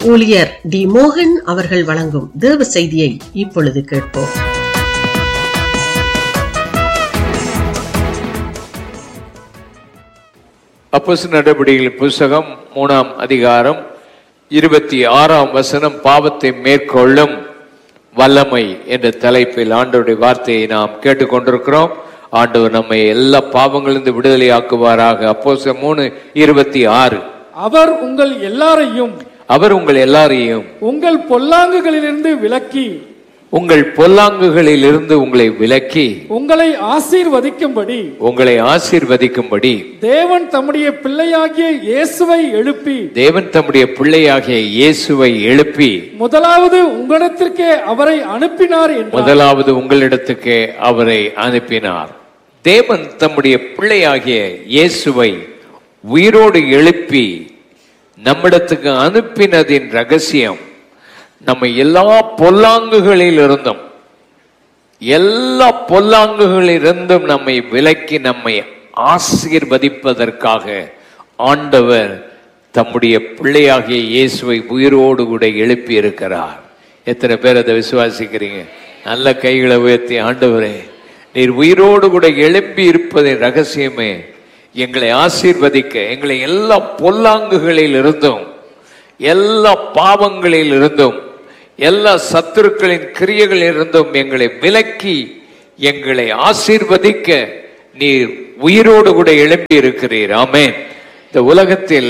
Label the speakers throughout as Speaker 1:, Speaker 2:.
Speaker 1: ஊழியர் டி மோகன் அவர்கள் வழங்கும் தேவ செய்தியை இப்பொழுது கேட்போம்
Speaker 2: அப்போஸ் நடவடிக்கைகள் புஸ்தகம் மூணாம் அதிகாரம் இருபத்தி ஆறாம் வசனம் பாவத்தை மேற்கொள்ளும் வல்லமை என்ற தலைப்பில் ஆண்டவருடைய வார்த்தையை நாம் கேட்டுக்கொண்டிருக்கிறோம் ஆண்டவர் நம்மை எல்லா பாவங்களிலிருந்து விடுதலையாக்குவாராக அப்போஸ் மூணு இருபத்தி ஆறு
Speaker 3: அவர் உங்கள் எல்லாரையும்
Speaker 2: அவர் உங்கள் எல்லாரையும்
Speaker 3: உங்கள் பொல்லாங்குகளிலிருந்து விலக்கி
Speaker 2: உங்கள் பொல்லாங்குகளில் இருந்து உங்களை விலக்கி
Speaker 3: உங்களை ஆசீர்வதிக்கும்படி
Speaker 2: உங்களை ஆசீர்வதிக்கும்படி
Speaker 3: தேவன் தம்முடைய பிள்ளையாகிய இயேசுவை எழுப்பி
Speaker 2: தேவன் தம்முடைய பிள்ளையாகிய இயேசுவை எழுப்பி
Speaker 3: முதலாவது உங்களிடத்திற்கே அவரை அனுப்பினார் என்றார்
Speaker 2: முதலாவது உங்களிடத்துக்கு அவரை அனுப்பினார் தேவன் தம்முடைய பிள்ளையாகிய இயேசுவை உயிரோடு எழுப்பி நம்மிடத்துக்கு அனுப்பினதின் ரகசியம் நம்ம எல்லா பொல்லாங்குகளில் இருந்தும் எல்லா பொல்லாங்குகளில் இருந்தும் நம்மை விலக்கி நம்மை ஆசீர்வதிப்பதற்காக ஆண்டவர் தம்முடைய பிள்ளையாகிய இயேசுவை உயிரோடு கூட எழுப்பி இருக்கிறார் எத்தனை பேர் அதை விசுவாசிக்கிறீங்க நல்ல கைகளை உயர்த்தி ஆண்டவரே நீர் உயிரோடு கூட எழுப்பி இருப்பதின் ரகசியமே எங்களை ஆசீர்வதிக்க எங்களை எல்லா பொல்லாங்குகளில் இருந்தும் எல்லா பாவங்களில் இருந்தும் எல்லா சத்துருக்களின் கிரியைகளில் இருந்தும் எங்களை விலக்கி எங்களை ஆசீர்வதிக்க நீர் உயிரோடு கூட எழுப்பி இருக்கிறீர் ஆமென் இந்த உலகத்தில்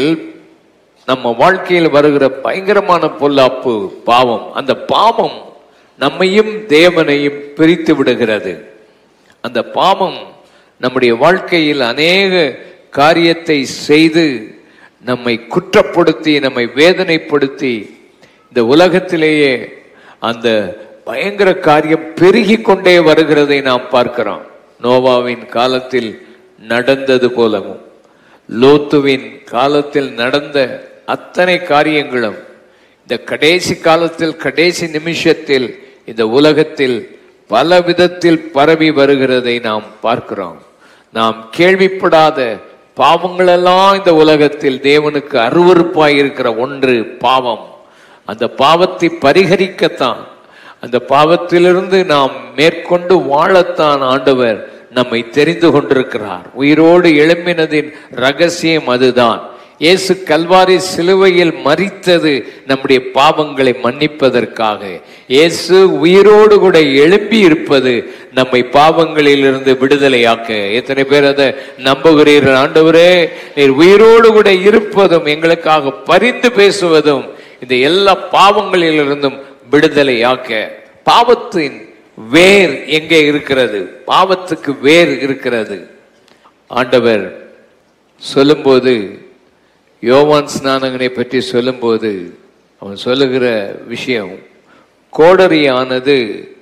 Speaker 2: நம்ம வாழ்க்கையில் வருகிற பயங்கரமான பொல்லாப்பு பாவம் அந்த பாவம் நம்மையும் தேவனையும் பிரித்து விடுகிறது அந்த பாவம் நம்முடைய வாழ்க்கையில் அநேக காரியத்தை செய்து நம்மை குற்றப்படுத்தி நம்மை வேதனைப்படுத்தி இந்த உலகத்திலேயே அந்த பயங்கர காரியம் பெருகி கொண்டே வருகிறதை நாம் பார்க்கிறோம் நோவாவின் காலத்தில் நடந்தது போலவும் லோத்துவின் காலத்தில் நடந்த அத்தனை காரியங்களும் இந்த கடைசி காலத்தில் கடைசி நிமிஷத்தில் இந்த உலகத்தில் பல விதத்தில் பரவி வருகிறதை நாம் பார்க்கிறோம் நாம் கேள்விப்படாத பாவங்களெல்லாம் இந்த உலகத்தில் தேவனுக்கு அருவருப்பாய் இருக்கிற ஒன்று பாவம் அந்த பாவத்தை பரிகரிக்கத்தான் அந்த பாவத்திலிருந்து நாம் மேற்கொண்டு வாழத்தான் ஆண்டவர் நம்மை தெரிந்து கொண்டிருக்கிறார் உயிரோடு எழும்பினதின் ரகசியம் அதுதான் இயேசு கல்வாரி சிலுவையில் மறித்தது நம்முடைய பாவங்களை மன்னிப்பதற்காக இயேசு உயிரோடு கூட எழுப்பி இருப்பது நம்மை பாவங்களில் இருந்து விடுதலையாக்க எத்தனை பேர் அதை நம்புகிறீர்கள் ஆண்டவரே நீர் உயிரோடு கூட இருப்பதும் எங்களுக்காக பரிந்து பேசுவதும் இந்த எல்லா பாவங்களிலிருந்தும் விடுதலையாக்க பாவத்தின் வேர் எங்கே இருக்கிறது பாவத்துக்கு வேர் இருக்கிறது ஆண்டவர் சொல்லும்போது யோவான் ஸ்நானகனை பற்றி சொல்லும்போது அவன் சொல்லுகிற விஷயம் கோடரியானது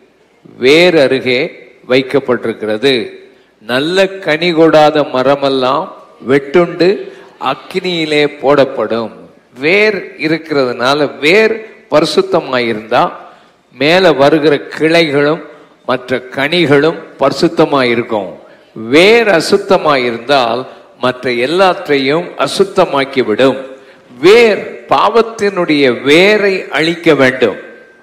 Speaker 2: வேர் அருகே வைக்கப்பட்டிருக்கிறது நல்ல கனி கொடாத மரமெல்லாம் வெட்டுண்டு அக்கினியிலே போடப்படும் வேர் இருக்கிறதுனால வேர் பரிசுத்தமாயிருந்தா மேல வருகிற கிளைகளும் மற்ற கனிகளும் பரிசுத்தமாயிருக்கும் வேர் அசுத்தமாயிருந்தால் மற்ற எல்லாற்றையும் அசுத்தமாக்கி விடும் வேர் பாவத்தினுடைய வேரை அழிக்க வேண்டும்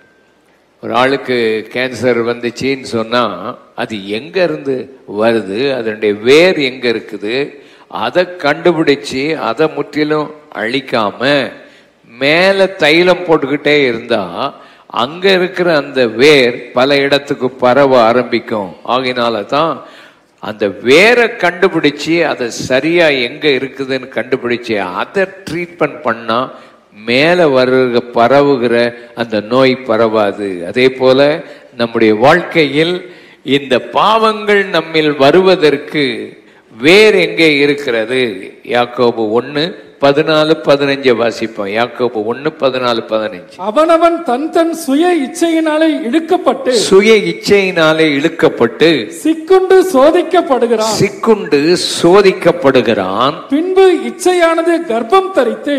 Speaker 2: ஒரு ஆளுக்கு கேன்சர் வந்துச்சுன்னு சொன்னா அது எங்க இருந்து வருது அதனுடைய வேர் எங்க இருக்குது அதை கண்டுபிடிச்சு அதை முற்றிலும் அழிக்காம மேல தைலம் போட்டுக்கிட்டே இருந்தா அங்க இருக்கிற அந்த வேர் பல இடத்துக்கு பரவ ஆரம்பிக்கும் ஆகினால தான் அந்த வேரை கண்டுபிடிச்சு அதை சரியா எங்க இருக்குதுன்னு கண்டுபிடிச்சு அதை ட்ரீட்மெண்ட் பண்ணா மேல வருகிற பரவுகிற அந்த நோய் பரவாது அதே போல நம்முடைய வாழ்க்கையில் இந்த பாவங்கள் நம்மில் வருவதற்கு வேர் எங்கே இருக்கிறது யாக்கோபு ஒன்னு பதினாலு பதினஞ்சு வாசிப்போம் யாக்கோபு ஒன்னு பதினாலு பதினஞ்சு
Speaker 3: அவனவன் தன் தன் சுய இச்சையினாலே இழுக்கப்பட்டு
Speaker 2: சுய இச்சையினாலே இழுக்கப்பட்டு
Speaker 3: சிக்குண்டு சோதிக்கப்படுகிறான்
Speaker 2: சிக்குண்டு சோதிக்கப்படுகிறான்
Speaker 3: பின்பு இச்சையானது கர்ப்பம் தரித்து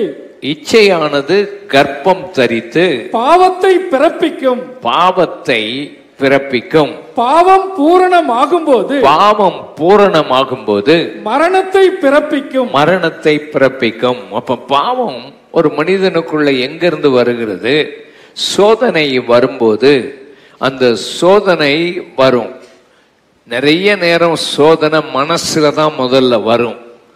Speaker 2: இச்சையானது கர்ப்பம் தரித்து
Speaker 3: பாவத்தை பிறப்பிக்கும்
Speaker 2: பாவத்தை பிறப்பிக்கும்
Speaker 3: பாவம் பூரணமாகும் போது
Speaker 2: பாவம் பூரணமாகும் போது
Speaker 3: மரணத்தை பிறப்பிக்கும்
Speaker 2: மரணத்தை பிறப்பிக்கும் அப்ப பாவம் ஒரு மனிதனுக்குள்ள எங்கிருந்து வருகிறது சோதனை வரும்போது அந்த சோதனை வரும் நிறைய நேரம் சோதனை மனசுல தான் முதல்ல வரும்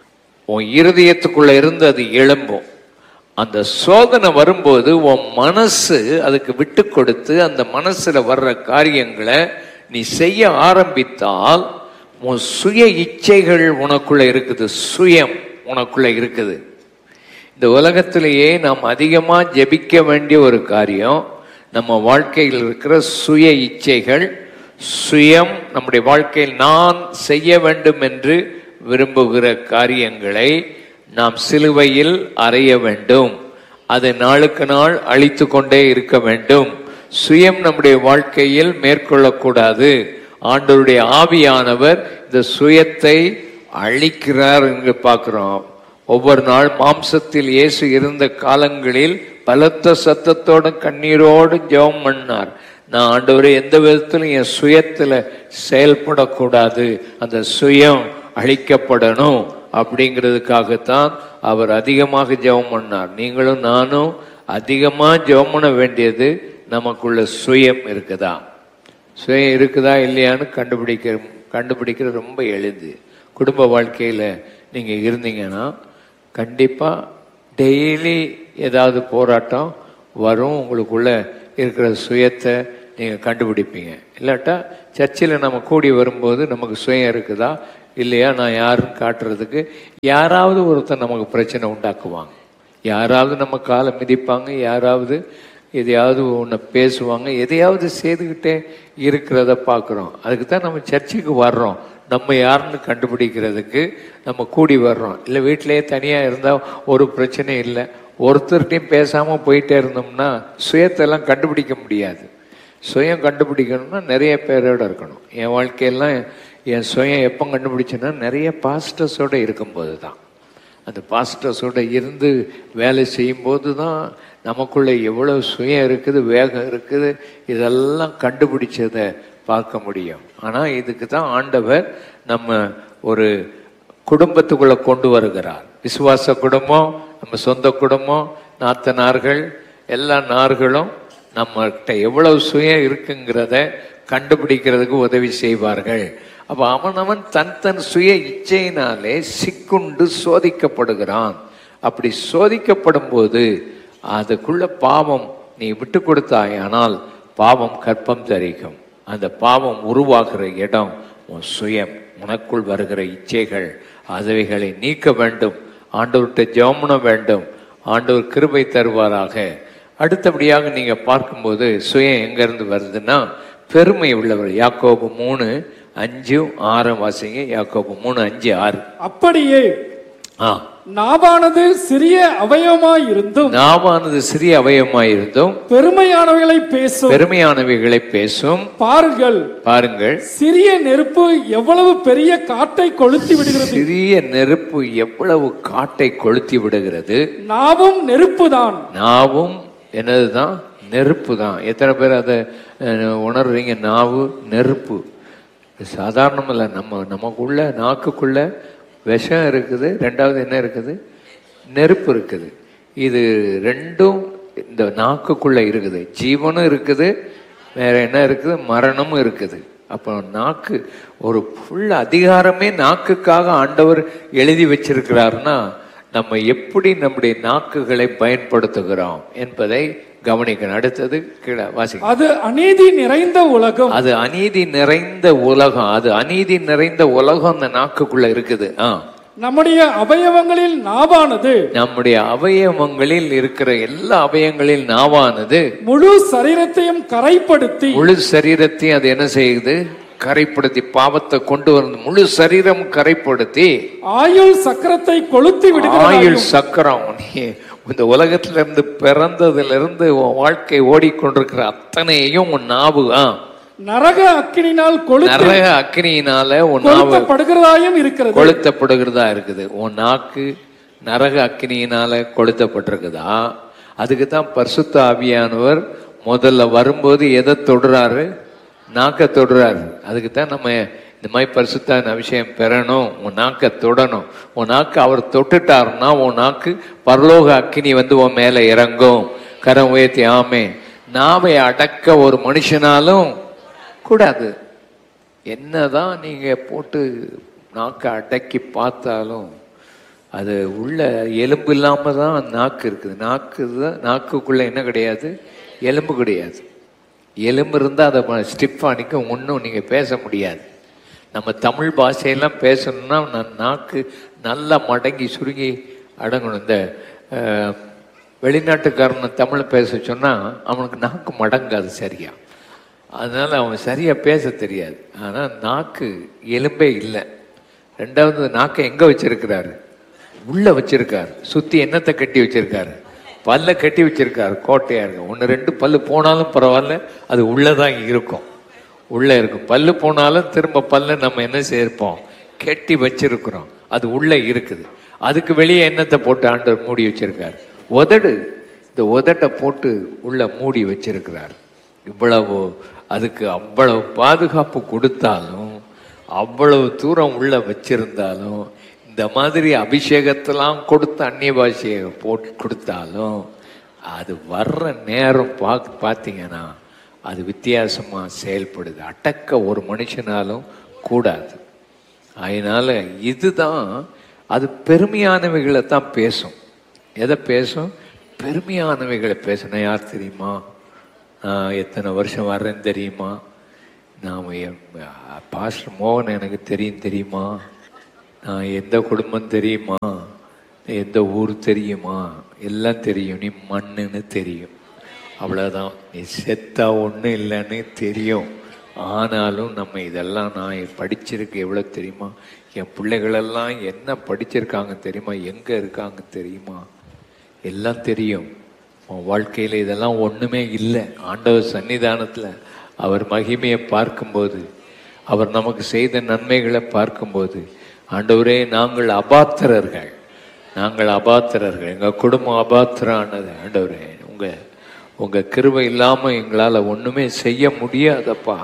Speaker 2: உன் இருதயத்துக்குள்ள இருந்து அது எழும்பும் அந்த சோதனை வரும்போது உன் மனசு அதுக்கு விட்டு கொடுத்து அந்த மனசுல வர்ற காரியங்களை நீ செய்ய ஆரம்பித்தால் உன் சுய இச்சைகள் உனக்குள்ள இருக்குது சுயம் உனக்குள்ள இருக்குது இந்த உலகத்திலேயே நாம் அதிகமா ஜெபிக்க வேண்டிய ஒரு காரியம் நம்ம வாழ்க்கையில் இருக்கிற சுய இச்சைகள் சுயம் நம்முடைய வாழ்க்கையில் நான் செய்ய வேண்டும் என்று விரும்புகிற காரியங்களை நாம் சிலுவையில் அறைய வேண்டும் அதை நாளுக்கு நாள் அழித்து கொண்டே இருக்க வேண்டும் சுயம் நம்முடைய வாழ்க்கையில் மேற்கொள்ளக்கூடாது ஆண்டவருடைய ஆவியானவர் இந்த சுயத்தை அழிக்கிறார் என்று பார்க்கிறோம் ஒவ்வொரு நாள் மாம்சத்தில் இயேசு இருந்த காலங்களில் பலத்த சத்தத்தோடு கண்ணீரோடு ஜெபம் பண்ணார் நான் ஆண்டவரே எந்த விதத்திலும் என் சுயத்துல செயல்படக்கூடாது அந்த சுயம் அழிக்கப்படணும் அப்படிங்கிறதுக்காகத்தான் அவர் அதிகமாக ஜெபம் பண்ணார் நீங்களும் நானும் அதிகமா ஜெபம் பண்ண வேண்டியது நமக்குள்ள சுயம் இருக்குதா சுயம் இருக்குதா இல்லையான்னு கண்டுபிடிக்க கண்டுபிடிக்கிறது ரொம்ப எளிது குடும்ப வாழ்க்கையில நீங்க இருந்தீங்கன்னா கண்டிப்பா டெய்லி ஏதாவது போராட்டம் வரும் உங்களுக்குள்ள இருக்கிற சுயத்தை நீங்க கண்டுபிடிப்பீங்க இல்லாட்டா சர்ச்சில் நம்ம கூடி வரும்போது நமக்கு சுயம் இருக்குதா இல்லையா நான் யாருன்னு காட்டுறதுக்கு யாராவது ஒருத்தர் நமக்கு பிரச்சனை உண்டாக்குவாங்க யாராவது நம்ம காலை மிதிப்பாங்க யாராவது எதையாவது ஒன்று பேசுவாங்க எதையாவது செய்துக்கிட்டே இருக்கிறத பார்க்குறோம் அதுக்கு தான் நம்ம சர்ச்சுக்கு வர்றோம் நம்ம யாருன்னு கண்டுபிடிக்கிறதுக்கு நம்ம கூடி வர்றோம் இல்லை வீட்டிலேயே தனியாக இருந்தால் ஒரு பிரச்சனை இல்லை ஒருத்தர்கிட்டையும் பேசாமல் போயிட்டே இருந்தோம்னா சுயத்தெல்லாம் கண்டுபிடிக்க முடியாது சுயம் கண்டுபிடிக்கணும்னா நிறைய பேரோட இருக்கணும் என் வாழ்க்கையெல்லாம் என் சுயம் எப்போ கண்டுபிடிச்சேன்னா நிறைய பாஸ்டர்ஸோட இருக்கும்போது தான் அந்த பாஸ்டர்ஸோட இருந்து வேலை செய்யும்போது தான் நமக்குள்ள எவ்வளவு சுயம் இருக்குது வேகம் இருக்குது இதெல்லாம் கண்டுபிடிச்சதை பார்க்க முடியும் ஆனால் இதுக்கு தான் ஆண்டவர் நம்ம ஒரு குடும்பத்துக்குள்ள கொண்டு வருகிறார் விசுவாச குடும்பம் நம்ம சொந்த குடும்பம் நாத்தனார்கள் எல்லா நார்களும் நம்மகிட்ட எவ்வளவு சுயம் இருக்குங்கிறத கண்டுபிடிக்கிறதுக்கு உதவி செய்வார்கள் அப்ப அவனவன் தன் தன் சுய இச்சையினாலே சிக்குண்டு சோதிக்கப்படுகிறான் அப்படி சோதிக்கப்படும் போது அதுக்குள்ள பாவம் நீ விட்டு கொடுத்தாயானால் பாவம் கற்பம் தரிக்கும் அந்த பாவம் உருவாகிற இடம் உன் சுயம் உனக்குள் வருகிற இச்சைகள் அதுவைகளை நீக்க வேண்டும் ஆண்டவர்கிட்ட ஜெபம் பண்ண வேண்டும் ஆண்டவர் கிருபை தருவாராக அடுத்தபடியாக நீங்க பார்க்கும்போது சுயம் எங்க இருந்து வருதுன்னா பெருமை உள்ளவர் யாக்கோபு மூணு அஞ்சு ஆறு வாசிங்க யாக்கோபு மூணு அஞ்சு ஆறு
Speaker 3: அப்படியே
Speaker 2: ஆ
Speaker 3: நாவானது சிறிய அவயவமாய் இருந்தும்
Speaker 2: நாவானது சிறிய அவயமாயிருந்தும்
Speaker 3: பெருமையானவைகளை பேசும்
Speaker 2: பெருமையானவைகளை பேசும்
Speaker 3: பாருங்கள்
Speaker 2: பாருங்கள்
Speaker 3: சிறிய நெருப்பு எவ்வளவு பெரிய காட்டை கொளுத்தி விடுகிறது
Speaker 2: சிறிய நெருப்பு எவ்வளவு காட்டை கொளுத்தி விடுகிறது
Speaker 3: நாவும் நெருப்புதான்
Speaker 2: நாவும் என்னதுதான் நெருப்பு தான் எத்தனை பேர் அதை அஹ், உணர்றீங்க நாவு நெருப்பு இது சாதாரணம் இல்லை நம்ம நமக்குள்ள நாக்குக்குள்ள விஷம் இருக்குது ரெண்டாவது என்ன இருக்குது நெருப்பு இருக்குது இது ரெண்டும் இந்த நாக்குக்குள்ள இருக்குது ஜீவனும் இருக்குது வேற என்ன இருக்குது மரணமும் இருக்குது அப்போ நாக்கு ஒரு ஃபுல் அதிகாரமே நாக்குக்காக ஆண்டவர் எழுதி வச்சிருக்கிறாருன்னா நம்ம எப்படி நம்முடைய நாக்குகளை பயன்படுத்துகிறோம் என்பதை கவனிக்கணும் அடுத்தது கீழே வாசிக்க
Speaker 3: அது அநீதி நிறைந்த உலகம்
Speaker 2: அது அநீதி நிறைந்த உலகம் அது அநீதி நிறைந்த உலகம் அந்த நாக்குக்குள்ள இருக்குது ஆ
Speaker 3: நம்முடைய அவயவங்களில் நாவானது
Speaker 2: நம்முடைய அவயவங்களில் இருக்கிற எல்லா அவயங்களில் நாவானது
Speaker 3: முழு சரீரத்தையும் கரைப்படுத்தி
Speaker 2: முழு சரீரத்தையும் அது என்ன செய்யுது கரைப்படுத்தி பாவத்தை கொண்டு வந்து முழு சரீரம் கரைப்படுத்தி
Speaker 3: ஆயுள் சக்கரத்தை கொளுத்தி
Speaker 2: ஆயுள்
Speaker 3: விடுகிறது
Speaker 2: சக்கரம் நீ இந்த உலகத்துல இருந்து பிறந்ததுல இருந்து உன் வாழ்க்கை ஓடிக்கொண்டிருக்கிற அத்தனையும் உன் நாவு ஆ
Speaker 3: நரக அக்கினினால் கொளுத்தி
Speaker 2: நிறைய அக்னியினால உன் நாவு
Speaker 3: கொளுத்தப்படுகிறதாயும் இருக்கிறது
Speaker 2: கொளுத்தப்படுகிறதா இருக்குது உன் நாக்கு நரக அக்னியினால கொளுத்தப்பட்டிருக்குதா அதுக்கு தான் பரிசுத்த ஆவியானவர் முதல்ல வரும்போது எதை தொடுறாரு நாக்க தொடுறாரு அதுக்கு தான் நம்ம இந்த மாதிரி பரிசுத்தான அபிஷேகம் பெறணும் உன் நாக்க தொடணும் உன் நாக்கு அவர் தொட்டுட்டாருன்னா உன் நாக்கு பரலோக அக்கினி வந்து உன் மேல இறங்கும் கரம் உயர்த்தி ஆமே நாவை அடக்க ஒரு மனுஷனாலும் கூடாது என்னதான் நீங்க போட்டு நாக்கை அடக்கி பார்த்தாலும் அது உள்ள எலும்பு இல்லாம தான் நாக்கு இருக்குது நாக்கு தான் நாக்குக்குள்ள என்ன கிடையாது எலும்பு கிடையாது எலும்பு இருந்தால் அதை ஸ்டிப் அணிக்க ஒன்றும் நீங்கள் பேச முடியாது நம்ம தமிழ் பாஷையெல்லாம் பேசணும்னா ந- நாக்கு நல்லா மடங்கி சுருங்கி அடங்கணும் இந்த அஹ், வெளிநாட்டுக்காரனை தமிழ் பேச சொன்னால் அவனுக்கு நாக்கு மடங்காது சரியா அதனால அவன் சரியா பேச தெரியாது ஆனால் நாக்கு எலும்பே இல்லை ரெண்டாவது நாக்கை எங்க வச்சிருக்கிறாரு உள்ள வச்சிருக்காரு சுத்தி என்னத்தை கட்டி வச்சிருக்காரு பல்ல கட்டி வச்சிருக்காரு கோட்டையா இருக்கு ஒன்று ரெண்டு பல்லு போனாலும் பரவாயில்ல அது உள்ளதான் இருக்கும் உள்ள இருக்கும் பல்லு போனாலும் திரும்ப பல்ல நம்ம என்ன செய்யிருப்போம் கெட்டி வச்சிருக்கிறோம் அது உள்ள இருக்குது அதுக்கு வெளியே என்னத்தை போட்டு ஆண்டவர் மூடி வச்சிருக்காரு உதடு இந்த உதட்டை போட்டு உள்ள மூடி வச்சிருக்கிறார் இவ்வளவு அதுக்கு அவ்வளவு பாதுகாப்பு கொடுத்தாலும் அவ்வளவு தூரம் உள்ள வச்சிருந்தாலும் இந்த மாதிரி அபிஷேகத்தெல்லாம் கொடுத்து அந்நிய பாஷையை போட்டு கொடுத்தாலும் அது வர்ற நேரம் பார்க்க பார்த்தீங்கன்னா அது வித்தியாசமா செயல்படுது அடக்க ஒரு மனுஷனாலும் கூடாது அதனால இதுதான் அது பெருமையானவைகளை தான் பேசும் எதை பேசும் பெருமையானவைகளை பேசணும் யார் தெரியுமா நான் எத்தனை வருஷம் வர்றேன்னு தெரியுமா நான் பாஸ்டர் மோகன் எனக்கு தெரியும் தெரியுமா நான் எந்த குடும்பம் தெரியுமா எந்த ஊர் தெரியுமா எல்லாம் தெரியும் நீ மண்ணுன்னு தெரியும் அவ்வளோதான் நீ செத்தா ஒன்றும் இல்லைன்னு தெரியும் ஆனாலும் நம்ம இதெல்லாம் நான் படிச்சிருக்கு எவ்வளோ தெரியுமா என் பிள்ளைகளெல்லாம் என்ன படிச்சிருக்காங்க தெரியுமா எங்கே இருக்காங்க தெரியுமா எல்லாம் தெரியும் உன் வாழ்க்கையில் இதெல்லாம் ஒன்றுமே இல்லை ஆண்டவர் சன்னிதானத்தில் அவர் மகிமையை பார்க்கும்போது அவர் நமக்கு செய்த நன்மைகளை பார்க்கும்போது ஆண்டவரே நாங்கள் அபாத்திரர்கள் நாங்கள் அபாத்திரர்கள் எங்கள் குடும்பம் அபாத்திரானது ஆண்டவரே உங்க உங்க கிருபை இல்லாமல் எங்களால் ஒன்றுமே செய்ய முடியாதப்பா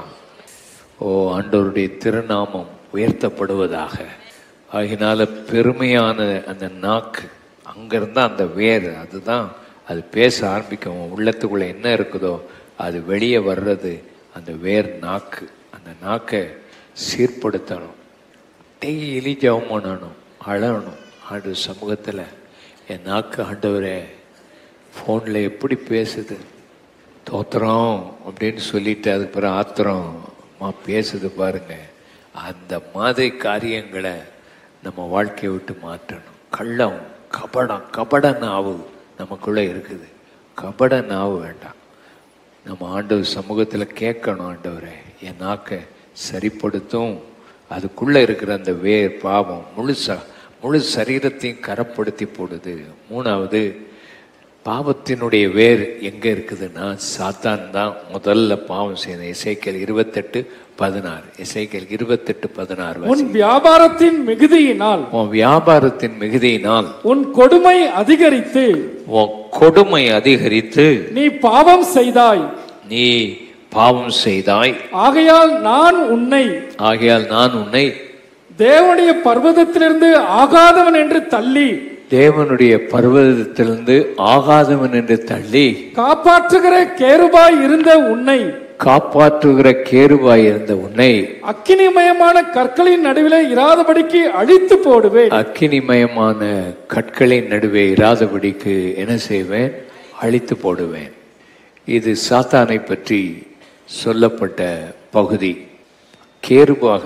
Speaker 2: ஓ ஆண்டவருடைய திருநாமம் உயர்த்தப்படுவதாக ஆகினால பெருமையான அந்த நாக்கு அங்கிருந்தா அந்த வேர் அதுதான் அது பேச ஆரம்பிக்கும் உன் உள்ளத்துக்குள்ள என்ன இருக்குதோ அது வெளியே வர்றது அந்த வேர் நாக்கு அந்த நாக்கை சீர்படுத்தணும் டெய்லி ஜெபம் பண்ணணும் அழணும் ஆண்டு சமூகத்தில் என் நாக்கு ஆண்டவரே ஃபோனில் எப்படி பேசுது தோத்திரம் அப்படின்னு சொல்லிட்டு அதுக்கு பிறகு ஆத்திரமா பேசுது பாருங்க அந்த மாதிரி காரியங்களை நம்ம வாழ்க்கையை விட்டு மாற்றணும் கள்ளம் கபடம் கபட நாவு நமக்குள்ள இருக்குது கபட நாவு வேண்டாம் நம்ம ஆண்டவர் சமூகத்தில் கேட்கணும் ஆண்டவரே என் நாக்கை சரிப்படுத்தும் அதுக்குள்ள இருக்கிற அந்த வேர் பாவம் முழுசா முழு சரீரத்தையும் கரப்படுத்தி போடுது மூணாவது பாவத்தினுடைய வேர் எங்க இருக்குதுன்னா சாத்தான் தான் முதல்ல பாவம் செய்யணும் இசைக்கல் இருபத்தெட்டு பதினாறு இசைக்கல் இருபத்தெட்டு பதினாறு
Speaker 3: உன் வியாபாரத்தின் மிகுதியினால்
Speaker 2: உன் வியாபாரத்தின் மிகுதியினால்
Speaker 3: உன் கொடுமை அதிகரித்து
Speaker 2: உன் கொடுமை அதிகரித்து
Speaker 3: நீ பாவம் செய்தாய்
Speaker 2: நீ பாவம் செய்தாய்
Speaker 3: ஆகையால் நான் உன்னை
Speaker 2: ஆகையால் நான் உன்னை
Speaker 3: தேவனுடைய பர்வதத்திலிருந்து ஆகாதவன் என்று தள்ளி
Speaker 2: தேவனுடைய பர்வதத்திலிருந்து ஆகாதவன் என்று தள்ளி
Speaker 3: காப்பாற்றுகிற கேருபாய் இருந்த உன்னை
Speaker 2: காப்பாற்றுகிற கேருவாய் இருந்த உன்னை
Speaker 3: அக்கினிமயமான கற்களின் நடுவிலே இராதபடிக்கு அழித்து போடுவேன்
Speaker 2: அக்கினிமயமான கற்களின் நடுவே இராதபடிக்கு என்ன செய்வேன் அழித்து போடுவேன் இது சாத்தானை பற்றி சொல்லப்பட்ட பகுதி கேருவாக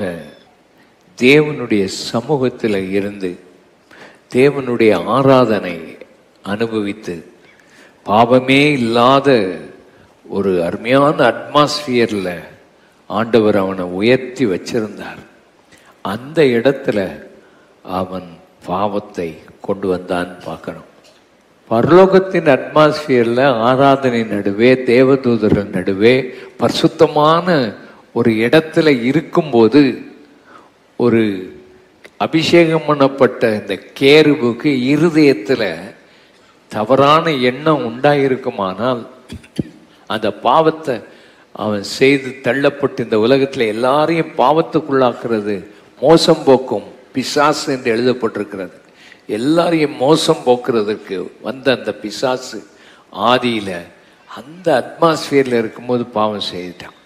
Speaker 2: தேவனுடைய சமூகத்தில் இருந்து தேவனுடைய ஆராதனை அனுபவித்து பாவமே இல்லாத ஒரு அருமையான அட்மாஸ்பியர்ல ஆண்டவர் அவனை உயர்த்தி வச்சிருந்தார் அந்த இடத்துல அவன் பாவத்தை கொண்டு வந்தான் பார்க்கணும் பரலோகத்தின் அட்மாஸ்பியர்ல ஆராதனை நடுவே தேவதூதர்கள் நடுவே பரிசுத்தமான ஒரு இடத்துல இருக்கும்போது ஒரு அபிஷேகம் பண்ணப்பட்ட இந்த கேருவுக்கு இருதயத்துல தவறான எண்ணம் உண்டாயிருக்குமானால் அந்த பாவத்தை அவன் செய்து தள்ளப்பட்டு இந்த உலகத்துல எல்லாரையும் பாவத்துக்குள்ளாக்குறது மோசம் போக்கும் பிசாசு என்று எழுதப்பட்டிருக்கிறது எல்லாரையும் மோசம் போக்குறதற்கு வந்த அந்த பிசாசு ஆதியில அந்த அட்மாஸ்பியர்ல இருக்கும்போது பாவம் செய்துட்டான்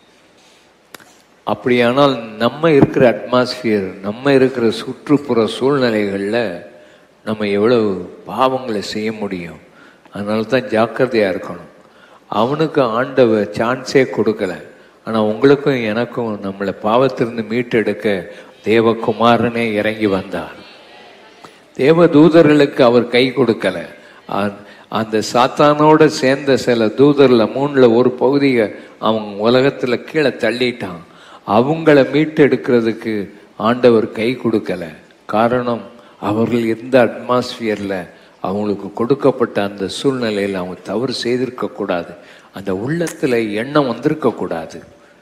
Speaker 2: அப்படியானால் நம்ம இருக்கிற அட்மாஸ்பியர் நம்ம இருக்கிற சுற்றுப்புற சூழ்நிலைகளில் நம்ம எவ்வளவு பாவங்களை செய்ய முடியும் அதனால தான் ஜாக்கிரதையாக இருக்கணும் அவனுக்கு ஆண்டவர் சான்ஸே கொடுக்கல ஆனால் உங்களுக்கும் எனக்கும் நம்மளை பாவத்திலிருந்து மீட்டெடுக்க தேவகுமாரனே இறங்கி வந்தார் தேவ தூதர்களுக்கு அவர் கை கொடுக்கல அந்த- அந்த சாத்தானோட சேர்ந்த சில தூதர்ல மூணுல ஒரு பகுதியை அவன் உலகத்துல கீழே தள்ளிட்டான் அவங்கள மீட்டெடுக்கிறதுக்கு ஆண்டவர் கை கொடுக்கல காரணம் அவர்கள் இருந்த அட்மாஸ்பியர்ல அவங்களுக்கு கொடுக்கப்பட்ட அந்த சூழ்நிலையில் அவங்க தவறு செய்திருக்க கூடாது அந்த உள்ளத்துல எண்ணம் வந்திருக்க கூடாது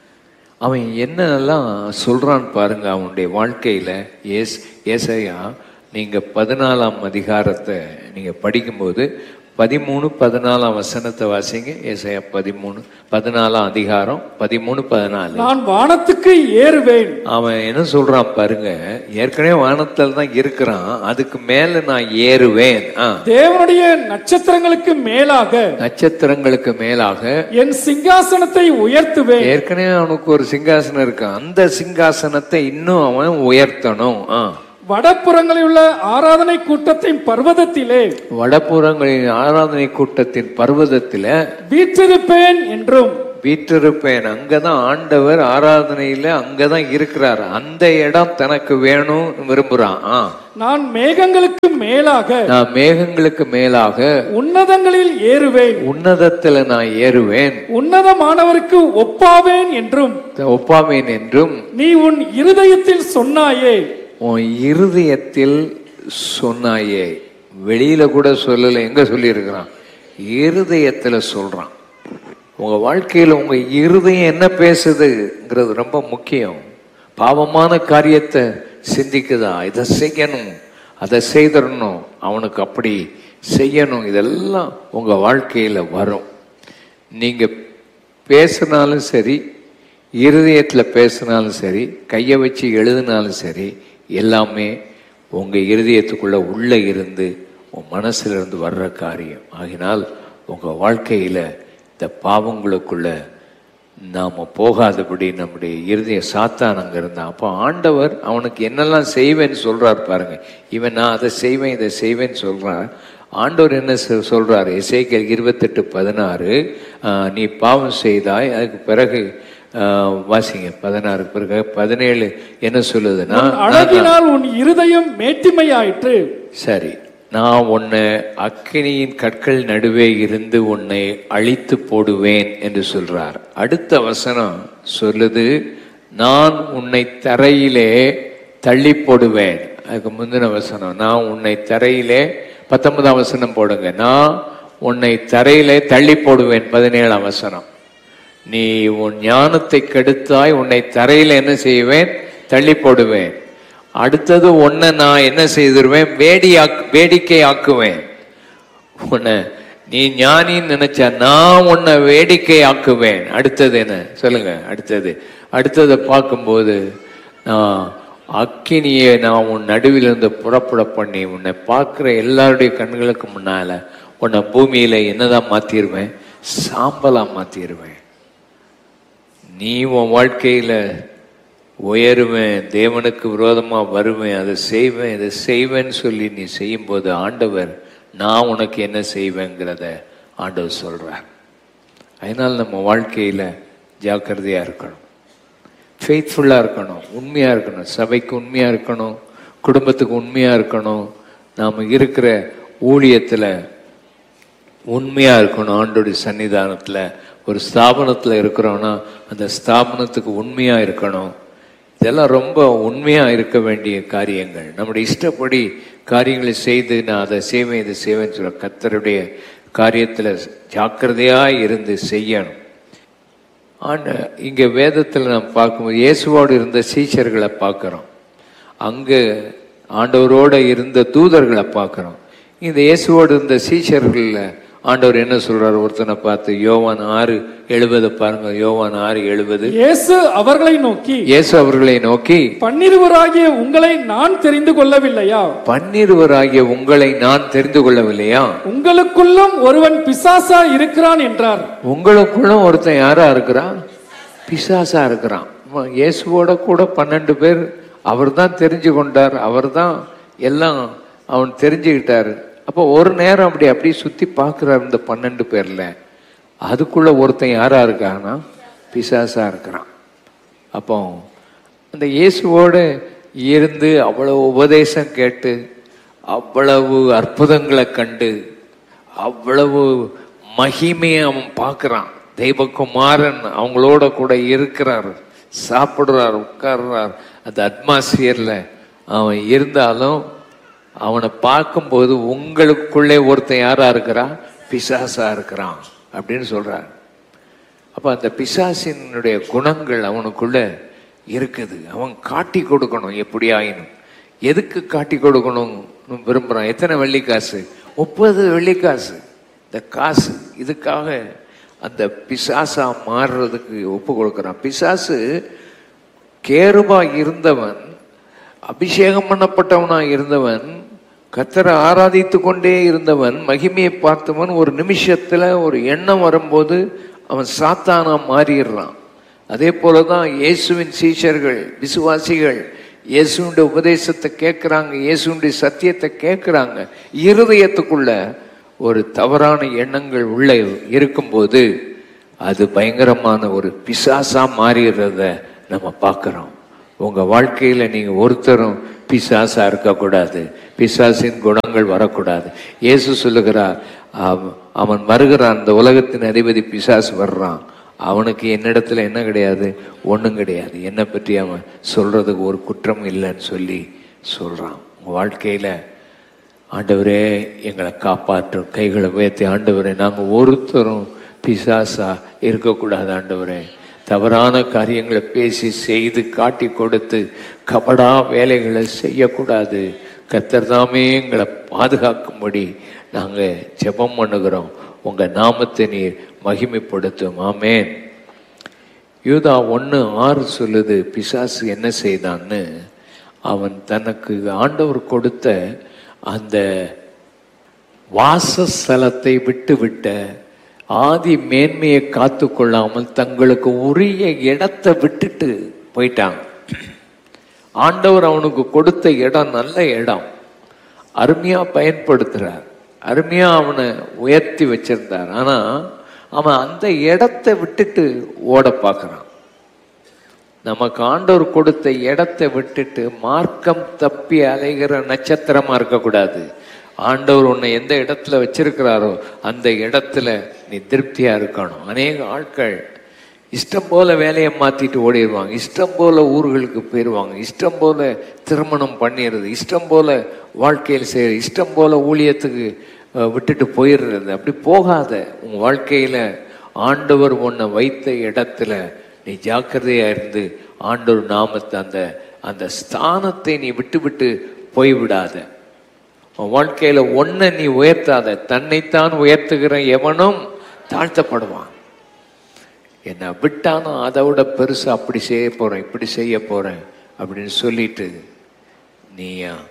Speaker 2: அவன் என்னெல்லாம் சொல்றான் பாருங்க அவனுடைய வாழ்க்கையில ஏஸ் ஏசையா நீங்க பதினாலாம் அதிகாரத்தை நீங்க படிக்கும்போது பதிமூணு பதினாலாம் வசனத்தை வாசிங்க ஏசையா பதிமூணு பதினாலாம் அதிகாரம் பதிமூணு பதினாலு
Speaker 3: நான் வானத்துக்கு ஏறுவேன்
Speaker 2: அவன் என்ன சொல்றான் பாருங்க ஏற்கனவே வானத்தில் தான் இருக்கிறான் அதுக்கு மேல நான் ஏறுவேன் ஆ.
Speaker 3: தேவனுடைய நட்சத்திரங்களுக்கு மேலாக
Speaker 2: நட்சத்திரங்களுக்கு மேலாக
Speaker 3: என் சிங்காசனத்தை உயர்த்துவேன்
Speaker 2: ஏற்கனவே அவனுக்கு ஒரு சிங்காசனம் இருக்கு அந்த சிங்காசனத்தை இன்னும் அவன் உயர்த்தணும் ஆ.
Speaker 3: வடப்புறங்களில் உள்ள ஆராதனை கூட்டத்தின் பர்வதத்திலே
Speaker 2: வடபுறங்களின் ஆராதனை கூட்டத்தின் பர்வதத்தில
Speaker 3: வீற்றிருப்பேன் என்றும்
Speaker 2: வீற்றிருப்பேன் அங்கதான் ஆண்டவர் ஆராதனையில அங்கதான் இருக்கிறார் அந்த இடம் தனக்கு வேணும் விரும்புறான் ஆ.
Speaker 3: நான் மேகங்களுக்கு மேலாக
Speaker 2: நான் மேகங்களுக்கு மேலாக
Speaker 3: உன்னதங்களில் ஏறுவேன்
Speaker 2: உன்னதத்துல நான் ஏறுவேன்
Speaker 3: உன்னதமானவருக்கு ஒப்பாவேன் என்றும்
Speaker 2: ஒப்பாமேன் என்றும்
Speaker 3: நீ உன் இருதயத்தில் சொன்னாயே
Speaker 2: உன் இருதயத்தில் சொன்னாயே வெளியில கூட சொல்லல எங்க சொல்லியிருக்கிறான் இருதயத்துல சொல்றான் உங்க வாழ்க்கையில உங்க இருதயம் என்ன பேசுதுங்கிறது ரொம்ப முக்கியம் பாவமான காரியத்தை சிந்திக்குதா இதை செய்யணும் அதை செய்திடணும் அவனுக்கு அப்படி செய்யணும் இதெல்லாம் உங்க வாழ்க்கையில வரும் நீங்க பேசினாலும் சரி இருதயத்துல பேசினாலும் சரி கையை வச்சு எழுதினாலும் சரி எல்லாமே உங்க இருதயத்துக்குள்ள உள்ள இருந்து உன் மனசுல இருந்து வர்ற காரியம் ஆகினால் உங்க வாழ்க்கையில இந்த பாவங்களுக்குள்ள நாம போகாதபடி நம்முடைய இருதய சாத்தான் அங்க இருந்தான் அப்போ ஆண்டவர் அவனுக்கு என்னெல்லாம் செய்வேன்னு சொல்றார் பாருங்க இவன் நான் அதை செய்வேன் இதை செய்வேன்னு சொல்றான் ஆண்டவர் என்ன சொ- சொல்றாரு இசைக்கல் இருபத்தெட்டு பதினாறு ஆஹ், நீ பாவம் செய்தாய் அதுக்கு பிறகு ஆஹ், வாசிங்க பதினாறு பிறகு பதினேழு என்ன சொல்லுதுன்னா
Speaker 3: உன் அழகினால் உன் இருதயம் மேட்டிமையாயிற்று
Speaker 2: சரி நான் உன்னை அக்கினியின் கற்கள் நடுவே இருந்து உன்னை அழித்து போடுவேன் என்று சொல்றார் அடுத்த வசனம் சொல்லுது நான் உன்னை தரையிலே தள்ளி போடுவேன் அதுக்கு முந்தின வசனம் நான் உன்னை தரையிலே பத்தொன்பதாம் வசனம் போடுங்க நான் உன்னை தரையிலே தள்ளி போடுவேன் பதினேழாம் வசனம் நீ உன் ஞானத்தை கெடுத்தாய் உன்னை தரையில என்ன செய்வேன் தள்ளி போடுவேன் அடுத்தது உன்னை நான் என்ன செய்திருவேன் வேடியாக் வேடிக்கை ஆக்குவேன் உன்னை நீ ஞானின்னு நினைச்சா நான் உன்னை வேடிக்கை ஆக்குவேன் அடுத்தது என்ன சொல்லுங்க அடுத்தது அடுத்ததை பார்க்கும்போது நான் அக்கினியை நான் உன் நடுவிலிருந்து புறப்பட பண்ணி உன்னை பார்க்குற எல்லாருடைய கண்களுக்கு முன்னால உன்னை பூமியில என்னதான் மாத்திருவேன் சாம்பலா மாத்திருவேன் நீ உன் வாழ்க்கையில உயருவேன் தேவனுக்கு விரோதமா வருவேன் அதை செய்வேன் இதை செய்வேன்னு சொல்லி நீ செய்யும்போது ஆண்டவர் நான் உனக்கு என்ன செய்வேங்கிறத ஆண்டவர் சொல்றார் அதனால நம்ம வாழ்க்கையில ஜாக்கிரதையா இருக்கணும் ஃபெய்த்ஃபுல்லாக இருக்கணும் உண்மையாக இருக்கணும் சபைக்கு உண்மையாக இருக்கணும் குடும்பத்துக்கு உண்மையாக இருக்கணும் நாம் இருக்கிற ஊழியத்தில் உண்மையாக இருக்கணும் ஆண்டோடைய சன்னிதானத்தில் ஒரு ஸ்தாபனத்தில் இருக்கிறோன்னா அந்த ஸ்தாபனத்துக்கு உண்மையாக இருக்கணும் இதெல்லாம் ரொம்ப உண்மையாக இருக்க வேண்டிய காரியங்கள் நம்முடைய இஷ்டப்படி காரியங்களை செய்து நான் அதை செய்வேன் இதை செய்வேன்னு சொல்ல கத்தருடைய காரியத்தில் ஜாக்கிரதையாக இருந்து செய்யணும் ஆண்ட இங்க வேதத்துல நாம் பார்க்கும்போது இயேசுவோடு இருந்த சீஷர்களை பார்க்கிறோம் அங்க ஆண்டவரோட இருந்த தூதர்களை பார்க்கிறோம் இந்த இயேசுவோடு இருந்த சீஷர்கள்ல ஆண்டவர் என்ன சொல்றாரு ஒருத்தனை பார்த்து யோவான் ஆறு எழுபது பாருங்க யோவான் ஆறு எழுபது
Speaker 3: இயேசு அவர்களை நோக்கி
Speaker 2: இயேசு அவர்களை நோக்கி
Speaker 3: பன்னிருவராகிய உங்களை நான் தெரிந்து கொள்ளவில்லையா
Speaker 2: பன்னிருவராகிய உங்களை நான் தெரிந்து கொள்ளவில்லையா
Speaker 3: உங்களுக்குள்ளும் ஒருவன் பிசாசா இருக்கிறான் என்றார்
Speaker 2: உங்களுக்குள்ளும் ஒருத்தன் யாரா இருக்கிறான் பிசாசா இருக்கிறான் அவன் இயேசுவோட கூட பன்னெண்டு பேர் அவர் தான் தெரிஞ்சு கொண்டார் அவர் தான் எல்லாம் அவன் தெரிஞ்சுக்கிட்டாரு அப்போ ஒரு நேரம் அப்படி அப்படி சுத்தி பார்க்கிறார் இந்த பன்னெண்டு பேர்ல அதுக்குள்ள ஒருத்தன் யாரா இருக்கான்னா பிசாசா இருக்கிறான் அப்போ அந்த இயேசுவோட இருந்து அவ்வளவு உபதேசம் கேட்டு அவ்வளவு அற்புதங்களை கண்டு அவ்வளவு மகிமையை அவன் பார்க்கறான் தெய்வகுமாரன் அவங்களோட கூட இருக்கிறார் சாப்பிடுறார் உட்கார்றார் அந்த அட்மாஸ்பியர்ல அவன் இருந்தாலும் அவனை பார்க்கும்போது உங்களுக்குள்ளே ஒருத்தன் யாரா இருக்கிறான் பிசாசா இருக்கிறான் அப்படின்னு சொல்றார் அப்ப அந்த பிசாசினுடைய குணங்கள் அவனுக்குள்ள இருக்குது அவன் காட்டி கொடுக்கணும் எப்படி ஆயினும் எதுக்கு காட்டி கொடுக்கணும்னு விரும்புறான் எத்தனை வெள்ளிக்காசு முப்பது வெள்ளிக்காசு இந்த காசு இதுக்காக அந்த பிசாசா மாறுறதுக்கு ஒப்பு கொடுக்கறான் பிசாசு கேருபா இருந்தவன் அபிஷேகம் பண்ணப்பட்டவனா இருந்தவன் கத்தரை ஆராதித்து கொண்டே இருந்தவன் மகிமையை பார்த்தவன் ஒரு நிமிஷத்துல ஒரு எண்ணம் வரும்போது அவன் சாத்தானா மாறிடுறான் அதே போலதான் இயேசுவின் சீஷர்கள் விசுவாசிகள் இயேசுடைய உபதேசத்தை கேட்கிறாங்க இயேசுடைய சத்தியத்தை கேட்கிறாங்க இருதயத்துக்குள்ள ஒரு தவறான எண்ணங்கள் உள்ள இருக்கும்போது அது பயங்கரமான ஒரு பிசாசா மாறிடுறத நம்ம பார்க்கிறோம் உங்க வாழ்க்கையில நீங்க ஒருத்தரும் பிசாசா இருக்கக்கூடாது பிசாசின் குணங்கள் வரக்கூடாது இயேசு சொல்லுகிறார் அவ- அவன் வருகிறான் இந்த உலகத்தின் அதிபதி பிசாசு வர்றான் அவனுக்கு என்னிடத்துல என்ன கிடையாது ஒண்ணும் கிடையாது என்னை பற்றி அவன் சொல்றதுக்கு ஒரு குற்றம் இல்லைன்னு சொல்லி சொல்றான் உங்க வாழ்க்கையில ஆண்டவரே எங்களை காப்பாற்றும் கைகளை உயர்த்தி ஆண்டவரே நாங்க ஒருத்தரும் பிசாசா இருக்கக்கூடாது ஆண்டவரே தவறான காரியங்களை பேசி செய்து காட்டி கொடுத்து கபடா வேலைகளை செய்யக்கூடாது கத்தர் தாமே எங்களை பாதுகாக்கும்படி நாங்க ஜெபம் பண்ணுகிறோம் உங்க நாமத்தை நீர் மகிமைப்படுத்தும் ஆமென் யூதா ஒன்று ஆறு சொல்லுது பிசாசு என்ன செய்தான்னு அவன் தனக்கு ஆண்டவர் கொடுத்த அந்த வாசஸ்தலத்தை விட்டு விட்ட ஆதி மேன்மையை காத்து கொள்ளாமல் தங்களுக்கு உரிய இடத்தை விட்டுட்டு போயிட்டாங்க ஆண்டவர் அவனுக்கு கொடுத்த இடம் நல்ல இடம் அருமையா பயன்படுத்துறார் அருமையா அவனை உயர்த்தி வச்சிருந்தார் ஆனா அவன் அந்த இடத்தை விட்டுட்டு ஓட பார்க்கறான் நமக்கு ஆண்டவர் கொடுத்த இடத்தை விட்டுட்டு மார்க்கம் தப்பி அலைகிற நட்சத்திரமா இருக்கக்கூடாது ஆண்டவர் உன்னை எந்த இடத்துல வச்சிருக்கிறாரோ அந்த இடத்துல நீ திருப்தியா இருக்கணும் அநேக ஆட்கள் இஷ்டம் போல வேலையை மாத்திட்டு ஓடிடுவாங்க இஷ்டம் போல ஊர்களுக்கு போயிடுவாங்க இஷ்டம் போல திருமணம் பண்ணிடுறது இஷ்டம் போல வாழ்க்கையில் செய்யற இஷ்டம் போல ஊழியத்துக்கு அஹ், விட்டுட்டு போயிடுறது அப்படி போகாத உன் வாழ்க்கையில ஆண்டவர் உன்னை வைத்த இடத்துல நீ ஜாக்கிரதையா இருந்து ஆண்டவர் நாமத்தை அந்த அந்த ஸ்தானத்தை நீ விட்டு விட்டு போய்விடாத உன் வாழ்க்கையில ஒன்ன நீ உயர்த்தாத தன்னைத்தான் உயர்த்துகிற எவனும் தாழ்த்தப்படுவான் என்னை விட்டானா அதை விட பெருசா அப்படி செய்ய போறேன் இப்படி செய்ய போறேன் அப்படின்னு சொல்லிட்டு நீ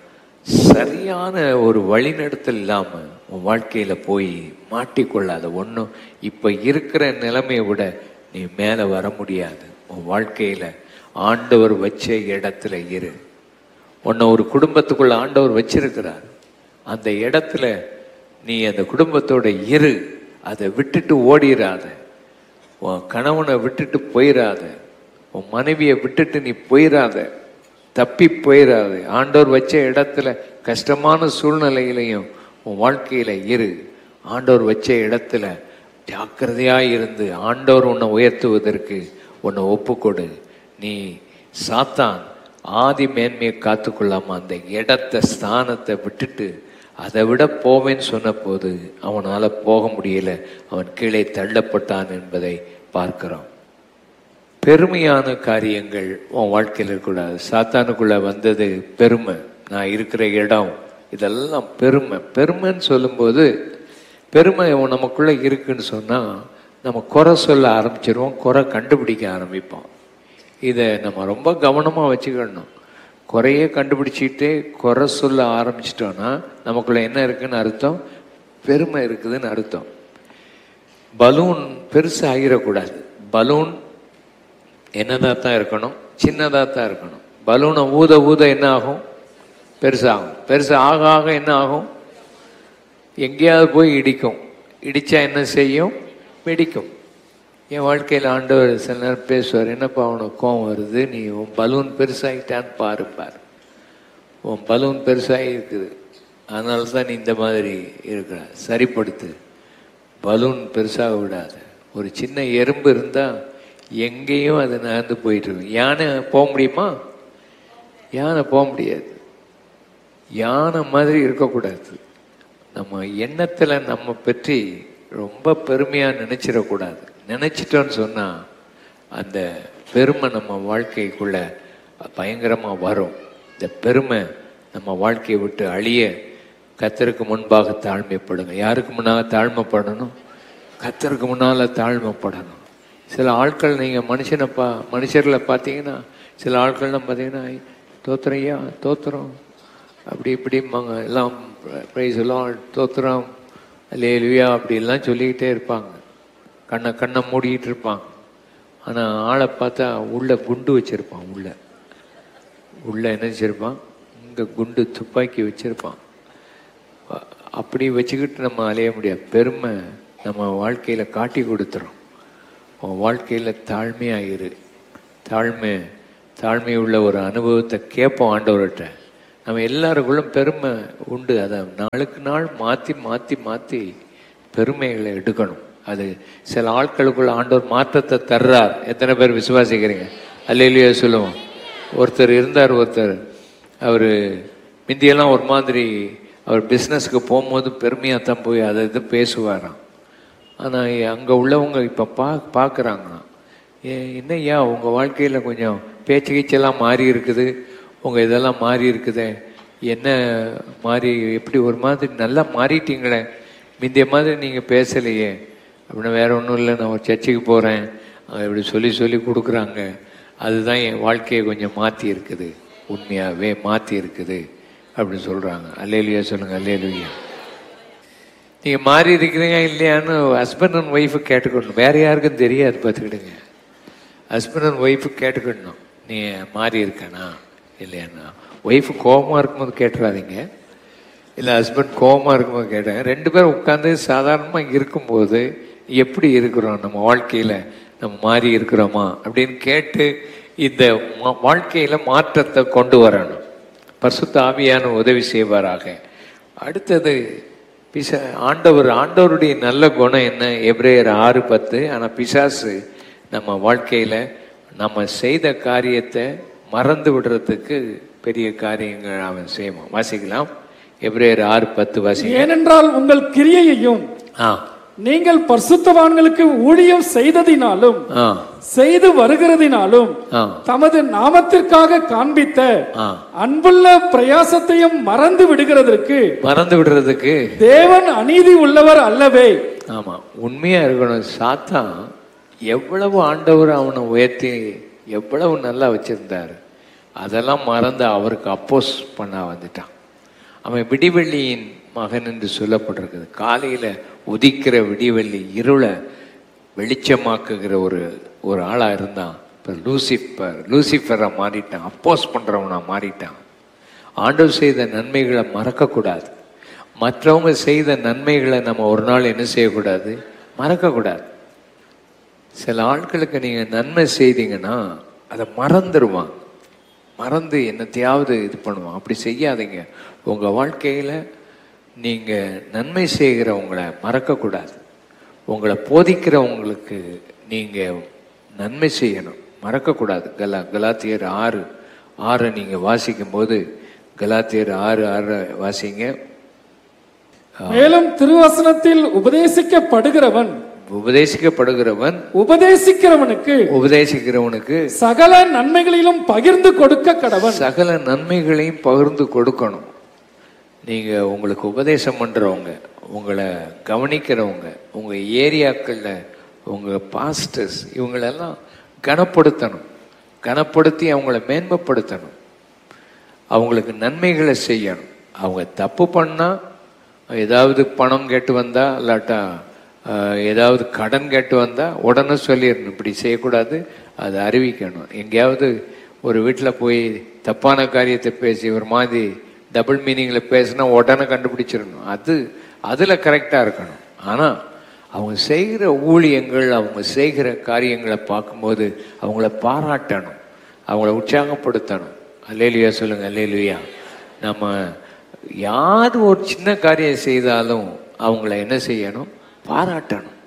Speaker 2: சரியான ஒரு வழிநடத்தல் இல்லாம உன் வாழ்க்கையில போய் மாட்டிக்கொள்ளாத ஒன்றும் இப்ப இருக்கிற நிலைமையை விட நீ மேல வர முடியாது உன் வாழ்க்கையில ஆண்டவர் வச்ச இடத்துல இரு உன்னை ஒரு குடும்பத்துக்குள்ள ஆண்டவர் வச்சிருக்கிறார் அந்த இடத்துல நீ அந்த குடும்பத்தோட இரு அதை விட்டுட்டு ஓடிராத உன் கணவனை விட்டுட்டு போயிடாத உன் மனைவியை விட்டுட்டு நீ போயிடாத தப்பி போயிடாத ஆண்டவர் வச்ச இடத்துல கஷ்டமான சூழ்நிலையிலையும் உன் வாழ்க்கையில இரு ஆண்டவர் வச்ச இடத்துல ஜாக்கிரதையா இருந்து ஆண்டவர் உன்னை உயர்த்துவதற்கு உன்னை ஒப்புக்கொடு நீ சாத்தான் ஆதி மேன்மையை காத்துக்கொள்ளாம அந்த இடத்த ஸ்தானத்தை விட்டுட்டு அதை விட போவேன்னு சொன்னபோது அவனால போக முடியல அவன் கீழே தள்ளப்பட்டான் என்பதை பார்க்கிறோம் பெருமையான காரியங்கள் உன் வாழ்க்கையில் இருக்கக்கூடாது சாத்தானுக்குள்ள வந்தது பெருமை நான் இருக்கிற இடம் இதெல்லாம் பெருமை பெருமைன்னு சொல்லும்போது பெருமை நமக்குள்ள இருக்குன்னு சொன்னா நம்ம குறை சொல்ல ஆரம்பிச்சிருவோம் குறை கண்டுபிடிக்க ஆரம்பிப்போம் இதை நம்ம ரொம்ப கவனமா வச்சுக்கணும் குறைய கண்டுபிடிச்சிட்டு குறை சொல்ல ஆரம்பிச்சிட்டோம்னா நமக்குள்ள என்ன இருக்குன்னு அர்த்தம் பெருமை இருக்குதுன்னு அர்த்தம் பலூன் பெருசு ஆகிடக்கூடாது பலூன் என்னதாக தான் இருக்கணும் சின்னதாக தான் இருக்கணும் பலூனை ஊத ஊத என்ன ஆகும் பெருசாகும் பெருசு ஆக ஆக என்ன ஆகும் எங்கேயாவது போய் இடிக்கும் இடிச்சா என்ன செய்யும் வெடிக்கும் என் வாழ்க்கையில் ஆண்டவர் சில நேரம் பேசுவார் என்னப்பா உனக்கு கோவம் வருது நீ உன் பலூன் பெருசாகிட்டான்னு பாரு பாரு உன் பலூன் பெருசாகி இருக்குது அதனால தான் நீ இந்த மாதிரி இருக்கிற சரிப்படுத்து பலூன் பெருசாக விடாது ஒரு சின்ன எறும்பு இருந்தால் எங்கேயும் அது நகர்ந்து போயிட்டு இருக்கும் யானை போக முடியுமா யானை போக முடியாது யானை மாதிரி இருக்கக்கூடாது நம்ம எண்ணத்தில் நம்ம பற்றி ரொம்ப பெருமையாக நினைச்சிடக்கூடாது நினைச்சிட்டோன்னு சொன்னால் அந்த பெருமை நம்ம வாழ்க்கைக்குள்ள பயங்கரமாக வரும் இந்த பெருமை நம்ம வாழ்க்கையை விட்டு அழிய கத்தருக்கு முன்பாக தாழ்மைப்படுங்க யாருக்கு முன்னாக தாழ்மைப்படணும் கத்தருக்கு முன்னால் தாழ்மைப்படணும் சில ஆட்கள் நீங்கள் மனுஷனை பா மனுஷர்களை பார்த்தீங்கன்னா சில ஆட்கள்லாம் பார்த்தீங்கன்னா "ஐ, தோத்துறோம் ஐயா தோத்துறோம் அப்படி இப்படிம்பாங்க எல்லாம் ப்ரைஸ் எல்லாம் தோத்துறோம் லேலுயா அப்படிலாம் சொல்லிக்கிட்டே இருப்பாங்க கண்ணை கண்ணை மூடிக்கிட்டு இருப்பாங்க ஆனால் ஆளை பார்த்தா உள்ள குண்டு வச்சிருப்பான் உள்ள உள்ள என்ன வச்சிருப்பான் இங்கே குண்டு துப்பாக்கி வச்சிருப்பான் அ- அப்படி வச்சுக்கிட்டு நம்ம அலைய முடியாது பெருமை நம்ம வாழ்க்கையில் காட்டி கொடுத்துரும் உன் வாழ்க்கையில் தாழ்மையாக இரு தாழ்மை தாழ்மை உள்ள ஒரு அனுபவத்தை கேட்போம் ஆண்டவர்கிட்ட நம்ம எல்லாருக்குள்ளும் பெருமை உண்டு அதை நாளுக்கு நாள் மாற்றி மாற்றி மாற்றி பெருமைகளை எடுக்கணும் அது சில ஆட்களுக்குள்ள ஆண்டவர் மாற்றத்தை தர்றார் எத்தனை பேர் விசுவாசிக்கிறீங்க அல்லையிலேயே சொல்லுவோம் ஒருத்தர் இருந்தார் ஒருத்தர் அவர் முந்தியெல்லாம் ஒரு மாதிரி அவர் பிஸ்னஸ்க்கு போகும்போது பெருமையாக தான் போய் அதை இது பேசுவாராம் ஆனால் அங்கே உள்ளவங்க இப்போ பா பார்க்குறாங்களாம் ஏ என்னய்யா உங்கள் வாழ்க்கையில் கொஞ்சம் பேச்சு கீச்செல்லாம் மாறி இருக்குது உங்கள் இதெல்லாம் மாறி இருக்குதே என்ன மாறி எப்படி ஒரு மாதிரி நல்லா மாறிட்டீங்களே முந்தைய மாதிரி நீங்கள் பேசலையே அப்படின்னா வேற ஒன்றும் இல்லை நான் ஒரு சர்ச்சுக்கு போகிறேன் இப்படி சொல்லி சொல்லி கொடுக்குறாங்க அதுதான் என் வாழ்க்கையை கொஞ்சம் மாற்றி இருக்குது உண்மையாகவே மாற்றி இருக்குது அப்படின்னு சொல்கிறாங்க அல்லேலுயா சொல்லுங்கள் அல்லேலுயா நீங்க மாறி இருக்கிறீங்க இல்லையான்னு ஹஸ்பண்ட் அண்ட் ஒய்ஃபு கேட்டுக்கணும் வேற யாருக்கும் தெரியாது பார்த்துக்கிடுங்க ஹஸ்பண்ட் அண்ட் ஒய்ஃபு கேட்டுக்கணும் நீ மாறி இருக்கனா இல்லையாண்ணா ஒய்ஃபு கோபமாக இருக்கும்போது கேட்டுறாதீங்க இல்லை ஹஸ்பண்ட் கோபமாக இருக்கும்போது கேட்டாங்க ரெண்டு பேரும் உட்காந்து சாதாரணமாக இருக்கும்போது எப்படி இருக்கிறோம் நம்ம வாழ்க்கையில் நம்ம மாறி இருக்கிறோமா அப்படின்னு கேட்டு இந்த மா- வாழ்க்கையில மாற்றத்தை கொண்டு வரணும் பரிசுத்த ஆவியான உதவி செய்வாராக அடுத்தது பிச ஆண்டவர் ஆண்டவருடைய நல்ல குணம் என்ன எப்ரேயர் ஆறு பத்து ஆனா பிசாசு நம்ம வாழ்க்கையில நம்ம செய்த காரியத்தை மறந்து விடுறதுக்கு பெரிய காரியங்கள் அவன் செய்வான் வாசிக்கலாம் எப்ரேயர் ஆறு பத்து வாசிங்க
Speaker 3: ஏனென்றால் உங்கள் கிரியையையும்
Speaker 2: ஆ
Speaker 3: நீங்கள் பரிசுத்தவான்களுக்கு ஊழியம் செய்ததினாலும்
Speaker 2: ஆ
Speaker 3: செய்து வருகிறதினாலும்
Speaker 2: ஆ
Speaker 3: தமது நாமத்திற்காக காண்பித்த
Speaker 2: ஆ
Speaker 3: அன்புள்ள பிரயாசத்தையும் மறந்து விடுகிறதற்கு
Speaker 2: மறந்து விடுறதுக்கு
Speaker 3: தேவன் அநீதி உள்ளவர் அல்லவே
Speaker 2: ஆமா உண்மையா இருக்கணும் சாத்தான் எவ்வளவு ஆண்டவர் அவனை உயர்த்தி எவ்வளவு நல்லா வச்சிருந்தாரு அதெல்லாம் மறந்து அவருக்கு அப்போஸ் பண்ண வந்துட்டான் அவன் விடிவெள்ளியின் மகன் என்று சொல்லப்பட்டிருக்குது காலையில உதிக்கிற விடிவெள்ளி இருளை வெளிச்சமாக்குகிற ஒரு ஒரு ஆளா இருந்தான் இப்போ லூசிஃபர் லூசிஃபரை மாறிட்டான் அப்போஸ் பண்றவனா மாறிட்டான் ஆண்டவர் செய்த நன்மைகளை மறக்கக்கூடாது மற்றவங்க செய்த நன்மைகளை நம்ம ஒரு நாள் என்ன செய்யக்கூடாது மறக்கக்கூடாது சில ஆட்களுக்கு நீங்க நன்மை செய்தீங்கன்னா அதை மறந்துடுவான் மறந்து என்னத்தையாவது இது பண்ணுவான் அப்படி செய்யாதீங்க உங்க வாழ்க்கையில நீங்க நன்மை செய்கிறவங்களை மறக்கக்கூடாது உங்களை போதிக்கிறவங்களுக்கு நீங்க நன்மை செய்யணும் மறக்கக்கூடாது கலா கலாத்தியர் ஆறு ஆறை நீங்க வாசிக்கும் போது கலாத்தியர் ஆறு ஆறு வாசிங்க
Speaker 3: மேலும் திருவசனத்தில் உபதேசிக்கப்படுகிறவன்
Speaker 2: உபதேசிக்கப்படுகிறவன்
Speaker 3: உபதேசிக்கிறவனுக்கு
Speaker 2: உபதேசிக்கிறவனுக்கு
Speaker 3: சகல நன்மைகளிலும் பகிர்ந்து கொடுக்க கடவன்
Speaker 2: சகல நன்மைகளையும் பகிர்ந்து கொடுக்கணும் நீங்க உங்களுக்கு உபதேசம் பண்றவங்க உங்களை கவனிக்கிறவங்க உங்கள் ஏரியாக்களில் உங்கள் பாஸ்டர்ஸ் இவங்களெல்லாம் கனப்படுத்தணும் கனப்படுத்தி அவங்கள மேன்மைப்படுத்தணும் அவங்களுக்கு நன்மைகளை செய்யணும் அவங்க தப்பு பண்ணால் ஏதாவது பணம் கேட்டு வந்தா இல்லாட்டா ஆஹ், ஏதாவது கடன் கேட்டு வந்தா உடனே சொல்லிடணும் இப்படி செய்யக்கூடாது அதை அறிவிக்கணும் எங்கேயாவது ஒரு வீட்டில் போய் தப்பான காரியத்தை பேசி ஒரு மாதிரி டபுள் மீனிங்கில் பேசினா உடனே கண்டுபிடிச்சிடணும் அது அதில் கரெக்டாக இருக்கணும் ஆனால் அவங்க செய்கிற ஊழியங்கள் அவங்க செய்கிற காரியங்களை பார்க்கும்போது அவங்கள பாராட்டணும் அவங்கள உற்சாகப்படுத்தணும் அல்லேலுயா சொல்லுங்க அல்லேலுயா நம்ம யார் ஒரு சின்ன காரியம் செய்தாலும் அவங்கள என்ன செய்யணும் பாராட்டணும்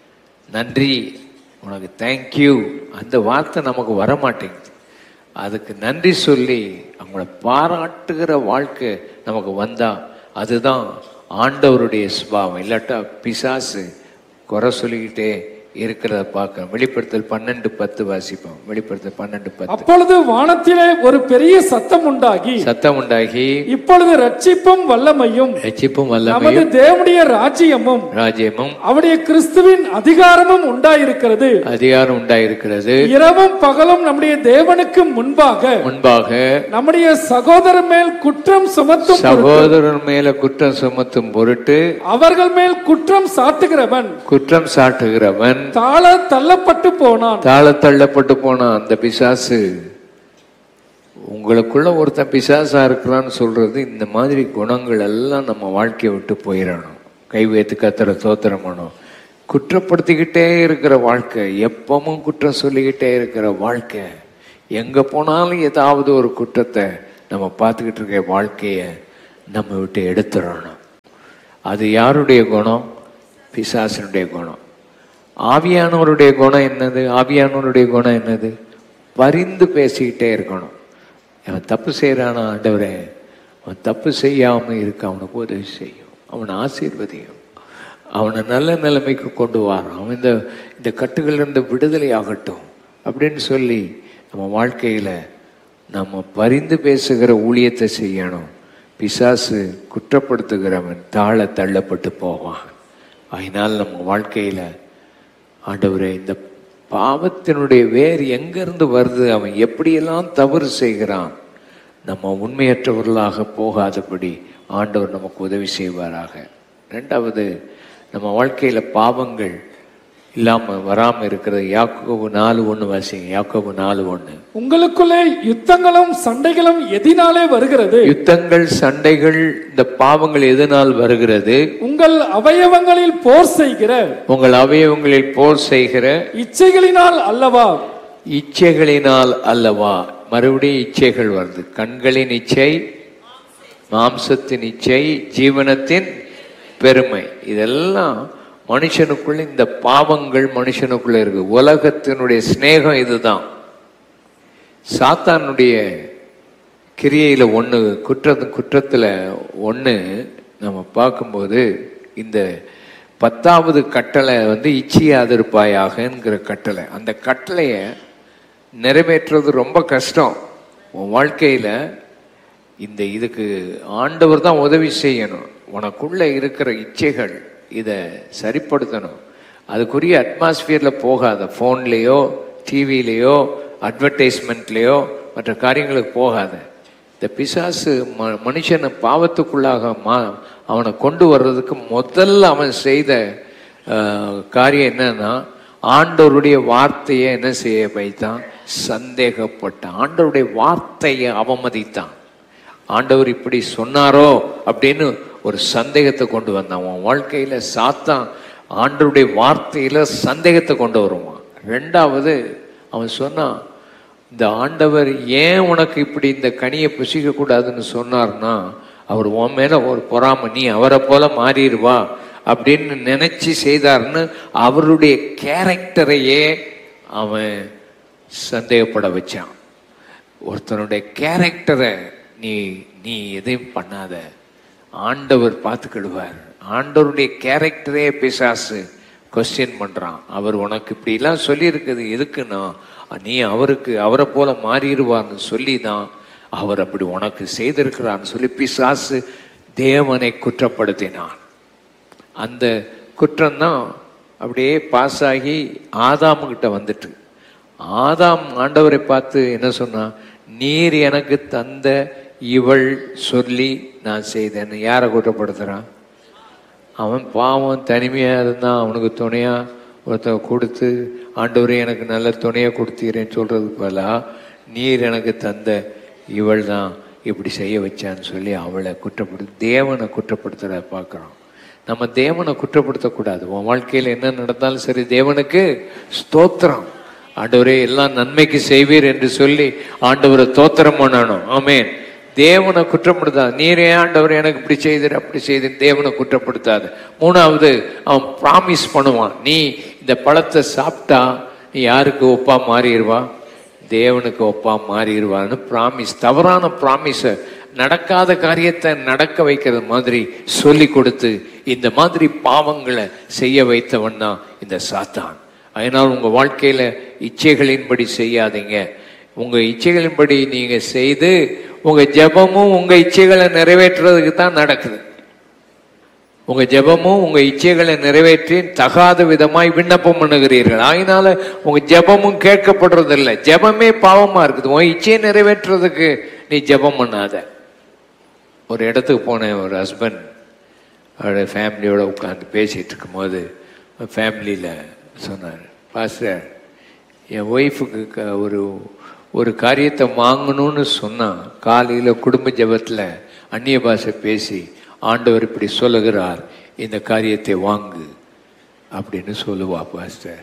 Speaker 2: நன்றி உனக்கு தேங்க்யூ அந்த வார்த்தை நமக்கு வர மாட்டேங்குது அதுக்கு நன்றி சொல்லி அவங்கள பாராட்டுகிற வாழ்க்கை நமக்கு வந்தா அதுதான் ஆண்டவருடைய சுபாவம் இல்லாட்டா பிசாசு குறை சொல்லிக்கிட்டே இருக்கிறத பார்க்க வெளிப்படுத்தல் பன்னெண்டு பத்து வாசிப்போம் வெளிப்படுத்தல் பன்னெண்டு பத்து
Speaker 3: அப்பொழுது வானத்திலே ஒரு பெரிய சத்தம் உண்டாகி
Speaker 2: சத்தம் உண்டாகி
Speaker 3: இப்பொழுது ரட்சிப்பும் வல்லமையும்
Speaker 2: ரட்சிப்பும்
Speaker 3: நமது
Speaker 2: வல்லமையும்
Speaker 3: தேவனுடைய ராஜ்யமும்
Speaker 2: ராஜ்யமும்
Speaker 3: அவருடைய கிறிஸ்துவின் அதிகாரமும் உண்டாயிருக்கிறது
Speaker 2: அதிகாரம் உண்டாயிருக்கிறது
Speaker 3: இரவும் பகலும் நம்முடைய தேவனுக்கு முன்பாக
Speaker 2: முன்பாக
Speaker 3: நம்முடைய சகோதரர் மேல் குற்றம் சுமத்தும் பொருட்டு,
Speaker 2: சகோதரன் மேல குற்றம் சுமத்தும் பொருட்டு
Speaker 3: அவர்கள் மேல் குற்றம் சாட்டுகிறவன்
Speaker 2: குற்றம் சாட்டுகிறவன்
Speaker 3: தாழ தள்ளப்பட்டு போனான்
Speaker 2: தாழ தள்ளப்பட்டு போன அந்த பிசாசு உங்களுக்குள்ள ஒருத்தன் பிசாசா இருக்கிறான்னு சொல்றது இந்த மாதிரி குணங்கள் எல்லாம் நம்ம வாழ்க்கையை விட்டு போயிடணும் கை வைத்து கத்துற தோத்திரம் பண்ணும் குற்றப்படுத்திக்கிட்டே இருக்கிற வாழ்க்கை எப்பவும் குற்றம் சொல்லிக்கிட்டே இருக்கிற வாழ்க்கை எங்க போனாலும் ஏதாவது ஒரு குற்றத்தை நம்ம பார்த்துக்கிட்டு இருக்க வாழ்க்கைய நம்ம விட்டு எடுத்துடணும் அது யாருடைய குணம் பிசாசனுடைய குணம் ஆவியானவருடைய குணம் என்னது ஆவியானவருடைய குணம் என்னது பரிந்து பேசிக்கிட்டே இருக்கணும் அவன் தப்பு செய்கிறானா ஆண்டவரே அவன் தப்பு செய்யாம இருக்க அவனுக்கு உதவி செய்யும் அவனை ஆசீர்வதியும் அவனை நல்ல நிலைமைக்கு கொண்டு வரான் அவன் இந்த இந்த கட்டுகளிலிருந்து விடுதலை ஆகட்டும் அப்படின்னு சொல்லி நம்ம வாழ்க்கையில நம்ம பரிந்து பேசுகிற ஊழியத்தை செய்யணும் பிசாசு குற்றப்படுத்துகிறவன் தாழ தள்ளப்பட்டு போவான் அதனால் நம்ம வாழ்க்கையில ஆண்டவரே இந்த பாவத்தினுடைய வேர் எங்கிருந்து வருது அவன் எப்படியெல்லாம் தவறு செய்கிறான் நம்ம உண்மையற்றவர்களாக போகாதபடி ஆண்டவர் நமக்கு உதவி செய்வாராக ரெண்டாவது நம்ம வாழ்க்கையில பாவங்கள் இல்லாம வராம இருக்கிறது யாக்கோபு நாலு ஒண்ணு வாசிங்க யாக்கோபு நாலு ஒண்ணு
Speaker 3: உங்களுக்குள்ளே யுத்தங்களும் சண்டைகளும் எதினாலே வருகிறது
Speaker 2: யுத்தங்கள் சண்டைகள் இந்த பாவங்கள் எதனால் வருகிறது
Speaker 3: உங்கள் அவயவங்களில் போர் செய்கிற
Speaker 2: உங்கள் அவயவங்களில் போர் செய்கிற
Speaker 3: இச்சைகளினால் அல்லவா
Speaker 2: இச்சைகளினால் அல்லவா மறுபடியும் இச்சைகள் வருது கண்களின் இச்சை மாம்சத்தின் இச்சை ஜீவனத்தின் பெருமை இதெல்லாம் மனுஷனுக்குள்ள இந்த பாவங்கள் மனுஷனுக்குள்ள இருக்கு உலகத்தினுடைய சிநேகம் இதுதான் சாத்தானுடைய கிரியையில ஒண்ணு குற்ற குற்றத்துல ஒண்ணு நம்ம பார்க்கும்போது இந்த பத்தாவது கட்டளை வந்து இச்சியாதிருப்பாயாகங்கிற கட்டளை அந்த கட்டளையை நிறைவேற்றுறது ரொம்ப கஷ்டம் உன் வாழ்க்கையில இந்த இதுக்கு ஆண்டவர் தான் உதவி செய்யணும் உனக்குள்ள இருக்கிற இச்சைகள் இதை சரிப்படுத்தணும் அதுக்குரிய அட்மாஸ்பியர்ல போகாத ஃபோன்லேயோ டிவிலேயோ அட்வர்டைஸ்மெண்ட்லேயோ மற்ற காரியங்களுக்கு போகாத இந்த பிசாசு ம மனுஷனை பாவத்துக்குள்ளாக மா அவனை கொண்டு வர்றதுக்கு முதல்ல அவன் செய்த அஹ், காரியம் என்னன்னா ஆண்டவருடைய வார்த்தையை என்ன செய்ய வைத்தான் சந்தேகப்பட்டான் ஆண்டவருடைய வார்த்தையை அவமதித்தான் ஆண்டவர் இப்படி சொன்னாரோ அப்படின்னு ஒரு சந்தேகத்தை கொண்டு வந்தான் அவன் வாழ்க்கையில சாத்தான் ஆண்டவருடைய வார்த்தையில சந்தேகத்தை கொண்டு வருவான் ரெண்டாவது அவன் சொன்னான் இந்த ஆண்டவர் ஏன் உனக்கு இப்படி இந்த கனியை புசிக்க கூடாதுன்னு சொன்னார்னா அவர் உன் மேல ஒரு பொறாம நீ அவரை போல மாறிடுவா அப்படின்னு நினைச்சு செய்தார்னு அவருடைய கேரக்டரையே அவன் சந்தேகப்பட வச்சான் ஒருத்தனுடைய கேரக்டரை நீ நீ எதையும் பண்ணாத ஆண்டவர் பார்த்துக்கிடுவார் ஆண்டவருடைய கேரக்டரே பிசாசு கொஸ்டின் பண்றான் அவர் உனக்கு இப்படி எல்லாம் சொல்லியிருக்குது எதுக்குன்னா நீ அவருக்கு அவரை போல மாறிடுவார்னு சொல்லி தான் அவர் அப்படி உனக்கு செய்திருக்கிறான்னு சொல்லி பிசாசு தேவனை குற்றப்படுத்தினான் அந்த குற்றம் தான் அப்படியே பாஸ் ஆகி ஆதாம் கிட்ட வந்துட்டு ஆதாம் ஆண்டவரை பார்த்து என்ன சொன்னா நீர் எனக்கு தந்த இவள் சொல்லி நான் செய்தேன்னு யாரை குற்றப்படுத்துறான் அவன் பாவம் தனிமையா இருந்தான் அவனுக்கு துணையா ஒருத்தன் கொடுத்து ஆண்டவரே எனக்கு நல்ல துணையை கொடுத்தீரேன்னு சொல்றது போல நீர் எனக்கு தந்த இவள் தான் இப்படி செய்ய வச்சான்னு சொல்லி அவளை குற்றப்படுத்து தேவனை குற்றப்படுத்துறத பார்க்குறோம் நம்ம தேவனை குற்றப்படுத்தக்கூடாது உன் வாழ்க்கையில் என்ன நடந்தாலும் சரி தேவனுக்கு ஸ்தோத்திரம் ஆண்டவரே எல்லாம் நன்மைக்கு செய்வீர் என்று சொல்லி ஆண்டவரை தோத்திரம் பண்ணணும் ஆமென் தேவனை குற்றப்படுத்தாது நீரே ஆண்டவர் எனக்கு இப்படி செய்தீர் அப்படி செய்தீர் தேவனை குற்றப்படுத்தாது மூணாவது அவன் ப்ராமிஸ் பண்ணுவான் நீ இந்த பழத்தை சாப்பிட்டா நீ யாருக்கு ஒப்பா மாறிடுவா தேவனுக்கு ஒப்பா மாறிடுவான்னு ப்ராமிஸ் தவறான ப்ராமிஸை நடக்காத காரியத்தை நடக்க வைக்கிறது மாதிரி சொல்லி கொடுத்து இந்த மாதிரி பாவங்களை செய்ய வைத்தவன் தான் இந்த சாத்தான் அதனால் உங்க வாழ்க்கையில இச்சைகளின்படி செய்யாதீங்க உங்க இச்சைகளின்படி நீங்க செய்து உங்க ஜெபமும் உங்க இச்சைகளை நிறைவேற்றுறதுக்கு தான் நடக்குது உங்க ஜெபமும் உங்க இச்சைகளை நிறைவேற்றி தகாத விதமாய் விண்ணப்பம் பண்ணுகிறீர்கள் அதனால உங்க ஜெபமும் கேட்கப்படுறதில்லை ஜெபமே பாவமா இருக்குது உன் இச்சையை நிறைவேற்றுறதுக்கு நீ ஜெபம் பண்ணாத ஒரு இடத்துக்கு போனேன் ஒரு ஹஸ்பண்ட் அவருடைய ஃபேமிலியோட உட்காந்து பேசிட்டு இருக்கும்போது ஃபேமிலியில் சொன்னார் பாஸ்டர் என் ஒய்ஃபுக்கு க- ஒரு ஒரு காரியத்தை வாங்கணும்னு சொன்னான் காலையில் குடும்ப ஜெபத்தில் அந்நிய பாஷை பேசி ஆண்டவர் இப்படி சொல்லுகிறார் இந்த காரியத்தை வாங்கு அப்படின்னு சொல்லுவா பாஸ்டர்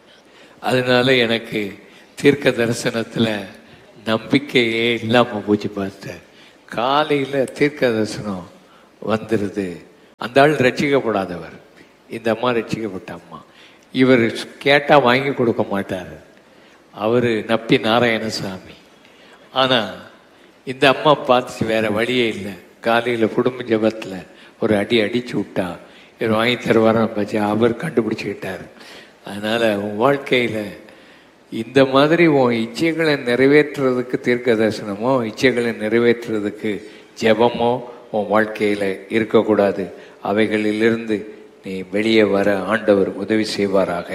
Speaker 2: அதனால எனக்கு தீர்க்க தரிசனத்தில் நம்பிக்கையே இல்லாமல் போச்சு பாஸ்டர் காலையில் தீர்க்க தரிசனம் வந்துடுது அந்த ஆள் ரட்சிக்கப்படாதவர் இந்த அம்மா ரட்சிக்கப்பட்ட அம்மா இவர் கேட்டால் வாங்கி கொடுக்க மாட்டார் அவர் நப்பி நாராயணசாமி ஆனால் இந்த அம்மா பார்த்து வேற வழியே இல்லை காலையில் குடும்ப ஜெபத்தில் ஒரு அடி அடிச்சு விட்டா இவர் வாங்கி தருவாரான்னு பற்றி அவர் கண்டுபிடிச்சிக்கிட்டார் அதனால உன் வாழ்க்கையில் இந்த மாதிரி உன் இச்சைகளை நிறைவேற்றுறதுக்கு தீர்க்க தரிசனமோ இச்சைகளை நிறைவேற்றுறதுக்கு ஜெபமோ உன் வாழ்க்கையில் இருக்கக்கூடாது அவைகளிலிருந்து நீ வெளியே வர ஆண்டவர் உதவி செய்வாராக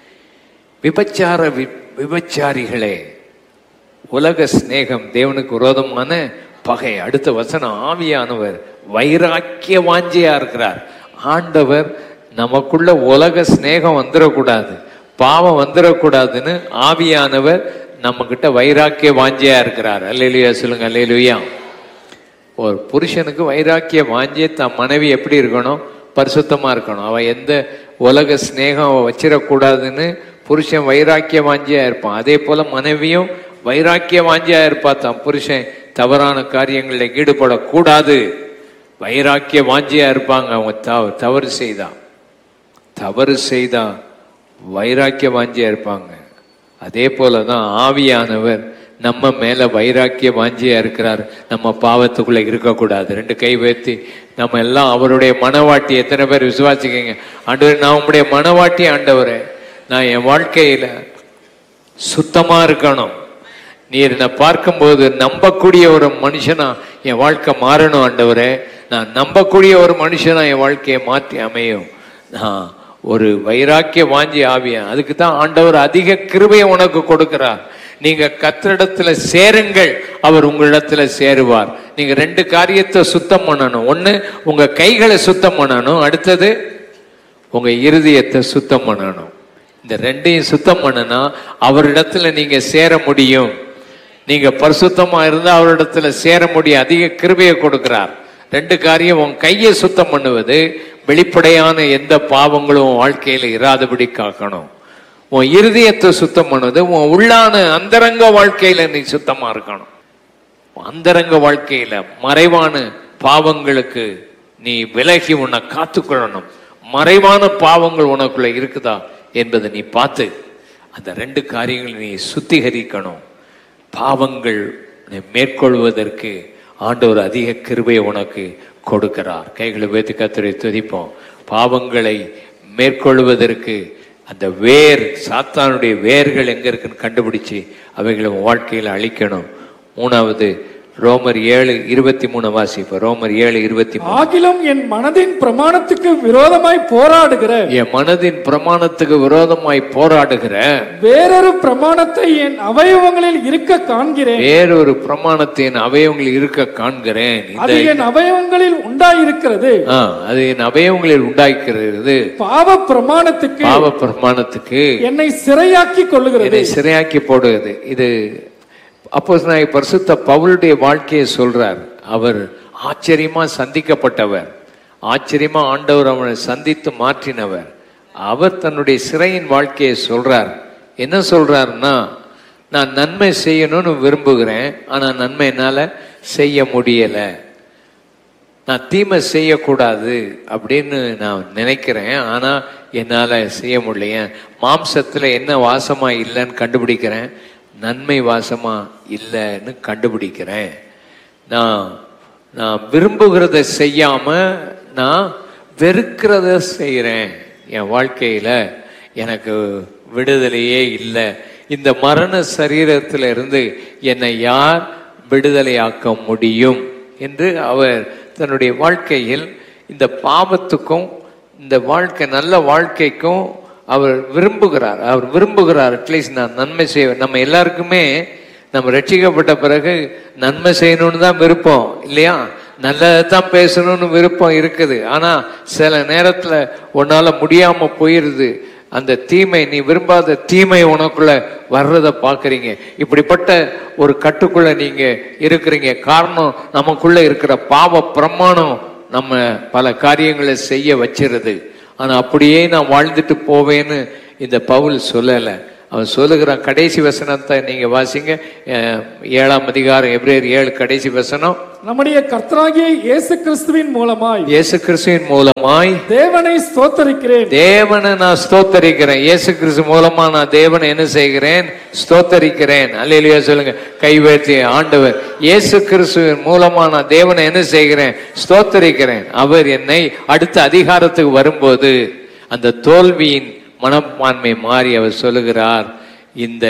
Speaker 2: விபச்சார வி- விபச்சாரிகளே உலக சிநேகம் தேவனுக்கு விரோதமான பகை அடுத்த வசனம் ஆவியானவர் வைராக்கிய வாஞ்சியா இருக்கிறார் ஆண்டவர் நமக்குள்ள உலக சிநேகம் வந்துடக்கூடாது பாவம் வந்துடக்கூடாதுன்னு ஆவியானவர் நம்ம கிட்ட வைராக்கிய வாஞ்சியா இருக்கிறார் அல்லேலுயா சொல்லுங்க அல்லேலுயா ஒரு புருஷனுக்கு வைராக்கிய வாஞ்சிய தன் மனைவி எப்படி இருக்கணும் பரிசுத்தமா இருக்கணும் அவன் எந்த உலக சிநேகம் அவன் வச்சிடக்கூடாதுன்னு புருஷன் வைராக்கிய வாஞ்சியா இருப்பான் அதே போல மனைவியும் வைராக்கிய வாஞ்சியா இருப்பா தான் புருஷன் தவறான காரியங்களில் ஈடுபடக்கூடாது வைராக்கிய வாஞ்சியா இருப்பாங்க அவங்க தவ- தவறு செய்தா தவறு செய்தா வைராக்கிய வாஞ்சியா இருப்பாங்க அதே போல தான் ஆவியானவர் நம்ம மேல வைராக்கிய வாஞ்சியா இருக்கிறார் நம்ம பாவத்துக்குள்ள இருக்கக்கூடாது ரெண்டு கை வைத்து நம்ம எல்லாம் அவருடைய மனவாட்டி எத்தனை பேர் விசுவாசிக்கீங்க ஆண்டவர் நான் உங்களுடைய மனவாட்டி ஆண்டவரே நான் என் வாழ்க்கையில சுத்தமா இருக்கணும் நீர் என்னை பார்க்கும்போது நம்பக்கூடிய ஒரு மனுஷனா என் வாழ்க்கை மாறணும் ஆண்டவரே நான் நம்பக்கூடிய ஒரு மனுஷனா என் வாழ்க்கையை மாற்றி அமையும் நான் ஒரு வைராக்கிய வாஞ்சி ஆவியன் அதுக்கு தான் ஆண்டவர் அதிக கிருபையை உனக்கு கொடுக்கிறார் நீங்க கத்திரிடத்துல சேருங்கள் அவர் உங்களிடத்துல சேருவார் நீங்க ரெண்டு காரியத்தை சுத்தம் பண்ணணும் ஒண்ணு உங்க கைகளை சுத்தம் பண்ணணும் அடுத்தது உங்க இருதயத்தை சுத்தம் பண்ணணும் இந்த ரெண்டையும் சுத்தம் பண்ணனா அவரிடத்துல நீங்க சேர முடியும் நீங்க பரிசுத்தமா இருந்தா அவரிடத்துல சேர முடியும் அதிக கிருபையை கொடுக்கிறார் ரெண்டு காரியம் உன் கையை சுத்தம் பண்ணுவது வெளிப்படையான எந்த பாவங்களும் உன் வாழ்க்கையில இராதபடி காக்கணும் உன் இருதயத்தை சுத்தம் பண்ணுவது உன் உள்ளான அந்தரங்க வாழ்க்கையில நீ சுத்தமா இருக்கணும் அந்தரங்க வாழ்க்கையில மறைவான பாவங்களுக்கு நீ விலகி உன்னை காத்துக்கொள்ளணும் மறைவான பாவங்கள் உனக்குள்ள இருக்குதா என்பதை நீ பார்த்து அந்த ரெண்டு காரியங்களை நீ சுத்திகரிக்கணும் பாவங்கள் உன்னை மேற்கொள்வதற்கு ஆண்டவர் அதிக கிருபையை உனக்கு கொடுக்கிறார் கைகளை வைத்து கத்தரை துதிப்போம் பாவங்களை மேற்கொள்வதற்கு அந்த வேர் சாத்தானுடைய வேர்கள் எங்க இருக்குன்னு கண்டுபிடிச்சு அவைகளை உன் வாழ்க்கையில அழிக்கணும் மூணாவது ரோமர் ஏழு இருபத்தி மூணு வாசிப்போம் ரோமர் ஏழு இருபத்தி மூணு
Speaker 3: ஆகிலும் என் மனதின் பிரமாணத்துக்கு விரோதமாய் போராடுகிற
Speaker 2: என் மனதின் பிரமாணத்துக்கு விரோதமாய் போராடுகிற
Speaker 3: வேறொரு பிரமாணத்தை என் அவயவங்களில் இருக்க காண்கிறேன்
Speaker 2: வேறொரு பிரமாணத்தின் அவயவங்களில் இருக்க காண்கிறேன் இந்த
Speaker 3: அது என் அவயவங்களில் உண்டாயிருக்கிறது
Speaker 2: ஆ, அது என் அவயவங்களில் உண்டாக்கிறது
Speaker 3: பாவ பிரமாணத்துக்கு
Speaker 2: பாவ பிரமாணத்துக்கு
Speaker 3: என்னை சிறையாக்கி கொள்ளுகிறது
Speaker 2: இதை சிறையாக்கி போடுகிறது இது அப்போ பரிசுத்த பவுலுடைய வாழ்க்கையை சொல்றார் அவர் ஆச்சரியமா சந்திக்கப்பட்டவர் ஆச்சரியமா ஆண்டவர் அவனை சந்தித்து மாற்றினவர் அவர் தன்னுடைய சிறையின் வாழ்க்கையை சொல்றார் என்ன சொல்றாருன்னா நான் நன்மை செய்யணும்னு விரும்புகிறேன் ஆனா நன்மை என்னால செய்ய முடியல நான் தீமை செய்யக்கூடாது அப்படின்னு நான் நினைக்கிறேன் ஆனா என்னால செய்ய முடியல என் மாம்சத்துல என்ன வாசமா இல்லைன்னு கண்டுபிடிக்கிறேன் நன்மை வாசமா இல்லைன்னு கண்டுபிடிக்கிறேன் நான் நான் விரும்புகிறத செய்யாம நான் வெறுக்கிறத செய்கிறேன் என் வாழ்க்கையில எனக்கு விடுதலையே இல்லை இந்த மரண சரீரத்தில இருந்து என்னை யார் விடுதலையாக்க முடியும் என்று அவர் தன்னுடைய வாழ்க்கையில் இந்த பாவத்துக்கும் இந்த வாழ்க்கை நல்ல வாழ்க்கைக்கும் அவர் விரும்புகிறார் அவர் விரும்புகிறார் அட்லீஸ்ட் நான் நன்மை செய்ய நம்ம எல்லாருக்குமே நம்ம ரட்சிக்கப்பட்ட பிறகு நன்மை செய்யணும்னு தான் விருப்பம் இல்லையா நல்லதான் பேசணும்னு விருப்பம் இருக்குது ஆனா சில நேரத்துல உன்னால முடியாம போயிருது அந்த தீமை நீ விரும்பாத தீமை உனக்குள்ள வர்றத பாக்குறீங்க இப்படிப்பட்ட ஒரு கட்டுக்குள்ள நீங்க இருக்கிறீங்க காரணம் நமக்குள்ள இருக்கிற பாவ பிரமாணம் நம்ம பல காரியங்களை செய்ய வச்சிருது ஆனா அப்படியே நான் வாழ்ந்துட்டு போவேன்னு இந்த பவுல் சொல்லல அவன் சொல்லுகிறான் கடைசி வசனத்தை நீங்க வாசிங்க அஹ், ஏழாம் அதிகாரம் எப்ரேர் ஏழு கடைசி வசனம்
Speaker 3: நம்முடைய கர்த்தராகிய இயேசு கிறிஸ்துவின் மூலமாய்
Speaker 2: இயேசு கிறிஸ்துவின் மூலமாய்
Speaker 3: தேவனை ஸ்தோத்தரிக்கிறேன்
Speaker 2: தேவனை நான் ஸ்தோத்தரிக்கிறேன் இயேசு கிறிஸ்து மூலமா நான் தேவனை என்ன செய்கிறேன் ஸ்தோத்தரிக்கிறேன் அல்லையா சொல்லுங்க கைவேற்றி ஆண்டவர் இயேசு கிறிஸ்துவின் மூலமா நான் தேவனை என்ன செய்கிறேன் ஸ்தோத்தரிக்கிறேன் அவர் என்னை அடுத்த அதிகாரத்துக்கு வரும்போது அந்த தோல்வியின் மனப்பான்மை மாறி அவர் சொல்லுகிறார் இந்த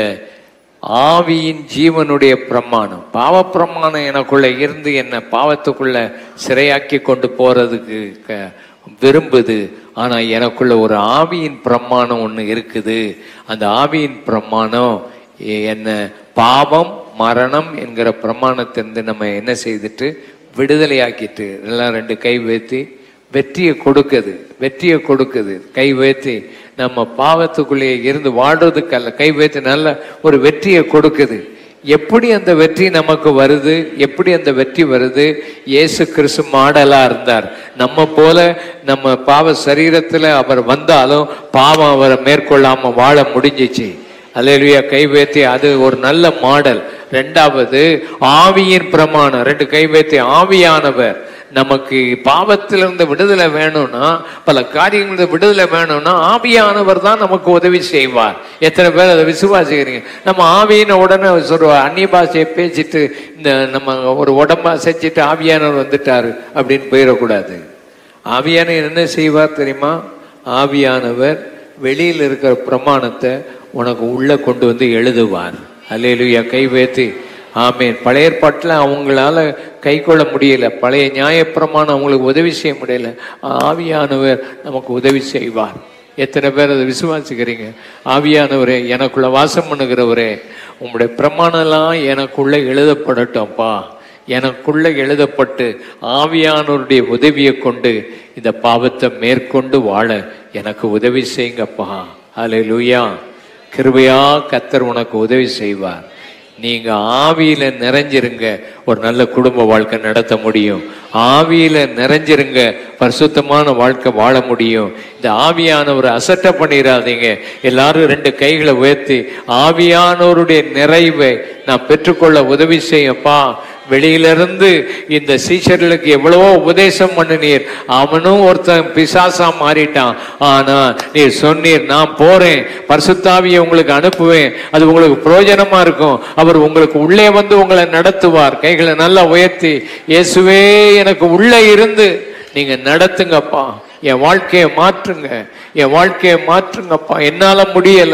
Speaker 2: ஆவியின் ஜீவனுடைய பிரமாணம் பாவ பிரமாணம் எனக்குள்ள இருந்து என்ன பாவத்துக்குள்ள சிறையாக்கி கொண்டு போறதுக்கு க- விரும்புது ஆனா எனக்குள்ள ஒரு ஆவியின் பிரமாணம் ஒண்ணு இருக்குது அந்த ஆவியின் பிரமாணம் எ- என்ன பாவம் மரணம் என்கிற பிரமாணத்திலிருந்து நம்ம என்ன செய்துட்டு விடுதலையாக்கிட்டு எல்லாம் ரெண்டு கை வைத்து வெற்றியை கொடுக்குது வெற்றியை கொடுக்குது கை வைத்து நம்ம பாவத்துக்குள்ளேயே இருந்து வாழ்றதுக்கு அல்ல கை வைத்து நல்ல ஒரு வெற்றியை கொடுக்குது எப்படி அந்த வெற்றி நமக்கு வருது எப்படி அந்த வெற்றி வருது இயேசு கிறிஸ்து மாடலா இருந்தார் நம்ம போல நம்ம பாவ சரீரத்துல அவர் வந்தாலும் பாவம் அவரை மேற்கொள்ளாம வாழ முடிஞ்சிச்சு அல்லேலூயா கை வைத்து அது ஒரு நல்ல மாடல் ரெண்டாவது ஆவியின் பிரமாணம் ரெண்டு கை வைத்து ஆவியானவர் நமக்கு பாவத்திலிருந்து விடுதலை வேணும்னா பல காரியங்களிலிருந்து விடுதலை வேணும்னா ஆவியானவர் தான் நமக்கு உதவி செய்வார் எத்தனை பேர் அதை விசுவாசிக்கிறீங்க நம்ம ஆவியின உடனே அவர் சொல்லுவார் அந்நிய பாஷையை பேசிட்டு இந்த நம்ம ஒரு உடம்பா செஞ்சுட்டு ஆவியானவர் வந்துட்டாரு அப்படின்னு போயிடக்கூடாது ஆவியானவர் என்ன செய்வார் தெரியுமா ஆவியானவர் வெளியில் இருக்கிற பிரமாணத்தை உனக்கு உள்ள கொண்டு வந்து எழுதுவார் அல்லேலூயா கை வைத்து ஆமேன் பழைய ஏற்பாட்டில் அவங்களால கை கொள்ள முடியல பழைய நியாயப்பிரமாணம் அவங்களுக்கு உதவி செய்ய முடியல ஆவியானவர் நமக்கு உதவி செய்வார் எத்தனை பேர் அதை விசுவாசிக்கிறீங்க ஆவியானவரே எனக்குள்ள வாசம் பண்ணுகிறவரே உங்களுடைய பிரமாணம்லாம் எனக்குள்ள எழுதப்படட்டும்ப்பா எனக்குள்ள எழுதப்பட்டு ஆவியானவருடைய உதவியை கொண்டு இந்த பாவத்தை மேற்கொண்டு வாழ எனக்கு உதவி செய்யுங்கப்பா ஹalleluya கிருபையா கத்தர் உனக்கு உதவி செய்வார் நீங்க ஆவியில நிறைஞ்சிருங்க ஒரு நல்ல குடும்ப வாழ்க்கை நடத்த முடியும் ஆவியில நிறைஞ்சிருங்க பரிசுத்தமான வாழ்க்கை வாழ முடியும் இந்த ஆவியானவரை அசட்டை பண்ணிடாதீங்க எல்லாரும் ரெண்டு கைகளை உயர்த்தி ஆவியானவருடைய நிறைவை நான் பெற்றுக்கொள்ள உதவி செய்யப்பா வெளியிலிருந்து இந்த சீஷர்களுக்கு எவ்வளவோ உபதேசம் பண்ணினீர் அவனும் ஒருத்தன் பிசாசா மாறிட்டான் ஆனா நீர் சொன்னீர் நான் போறேன் பரிசுத்தாவியை உங்களுக்கு அனுப்புவேன் அது உங்களுக்கு பிரயோஜனமா இருக்கும் அவர் உங்களுக்கு உள்ளே வந்து உங்களை நடத்துவார் கைகளை நல்லா உயர்த்தி இயேசுவே எனக்கு உள்ளே இருந்து நீங்க நடத்துங்கப்பா என் வாழ்க்கையை மாற்றுங்க என் வாழ்க்கையை மாற்றுங்கப்பா என்னால முடியல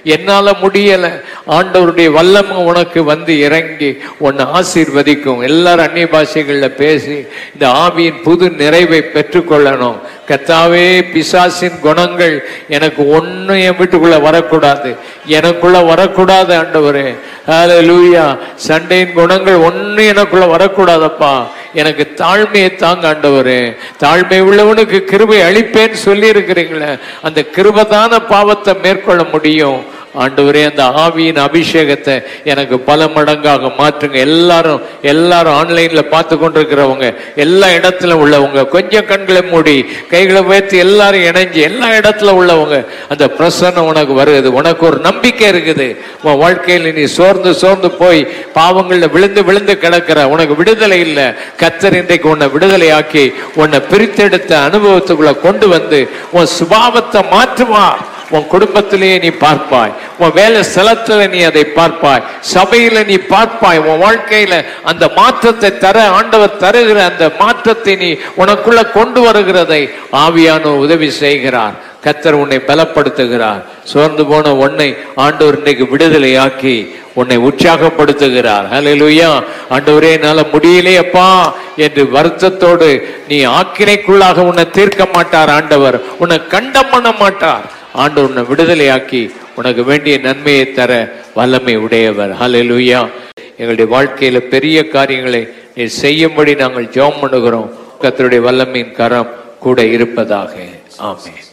Speaker 2: என்னால முடியல ஆண்டவருடைய வல்லமை உனக்கு வந்து இறங்கி உன்னை ஆசீர்வதிக்கும் எல்லாரும் அந்நிய பாஷைகள்ல பேசி இந்த ஆவியின் புது நிறைவை பெற்றுக்கொள்ளணும் கத்தாவே பிசாசின் குணங்கள் எனக்கு ஒன்னும் என் வீட்டுக்குள்ள வரக்கூடாது எனக்குள்ள வரக்கூடாது ஆண்டவரே லூயா சண்டையின் குணங்கள் ஒன்னும் எனக்குள்ள வரக்கூடாதப்பா எனக்கு தாழ்மையை தாங்க ஆண்டவரே தாழ்மை உள்ளவனுக்கு கிருபை அளிப்பேன்னு சொல்லி இருக்கிறீங்களே அந்த கிருபதான பாவத்தை மேற்கொள்ள முடியும் ஆண்டவரே அந்த ஆவியின் அபிஷேகத்தை எனக்கு பல மடங்காக மாற்றுங்க எல்லாரும் எல்லாரும் ஆன்லைன்ல பார்த்து கொண்டிருக்கிறவங்க எல்லா இடத்துல உள்ளவங்க கொஞ்சம் கண்களை மூடி கைகளை உயர்த்தி எல்லாரும் இணைஞ்சு எல்லா இடத்துல உள்ளவங்க அந்த பிரசன்னம் உனக்கு வருது உனக்கு ஒரு நம்பிக்கை இருக்குது உன் வாழ்க்கையில் நீ சோர்ந்து சோர்ந்து போய் பாவங்கள்ல விழுந்து விழுந்து கிடக்கிற உனக்கு விடுதலை இல்லை கத்தர் இன்றைக்கு உன்னை விடுதலை ஆக்கி உன்னை பிரித்தெடுத்த அனுபவத்துக்குள்ள கொண்டு வந்து உன் சுபாவத்தை மாற்றுவார் உன் குடும்பத்திலேயே நீ பார்ப்பாய் உன் வேலை ஸ்தலத்துல நீ அதை பார்ப்பாய் சபையில நீ பார்ப்பாய் உன் வாழ்க்கையில அந்த மாற்றத்தை தர ஆண்டவர் தருகிற அந்த மாற்றத்தை நீ உனக்குள்ள கொண்டு வருகிறதை ஆவியான உதவி செய்கிறார் கத்தர் உன்னை பலப்படுத்துகிறார் சோர்ந்து போன உன்னை ஆண்டவர் இன்னைக்கு விடுதலையாக்கி உன்னை உற்சாகப்படுத்துகிறார் ஹalleluya ஆண்டவரே என்னால முடியலையப்பா என்று வருத்தத்தோடு நீ ஆக்கினைக்குள்ளாக உன்னை தீர்க்க மாட்டார் ஆண்டவர் உன்னை கண்டம் பண்ண மாட்டார் ஆண்டவர் உன்னை விடுதலையாக்கி உனக்கு வேண்டிய நன்மையை தர வல்லமை உடையவர் ஹalleluya எங்களுடைய வாழ்க்கையில பெரிய காரியங்களை நீ செய்யும்படி நாங்கள் ஜெபம் பண்ணுகிறோம் கர்த்தருடைய வல்லமையின் கரம் கூட இருப்பதாக ஆமென்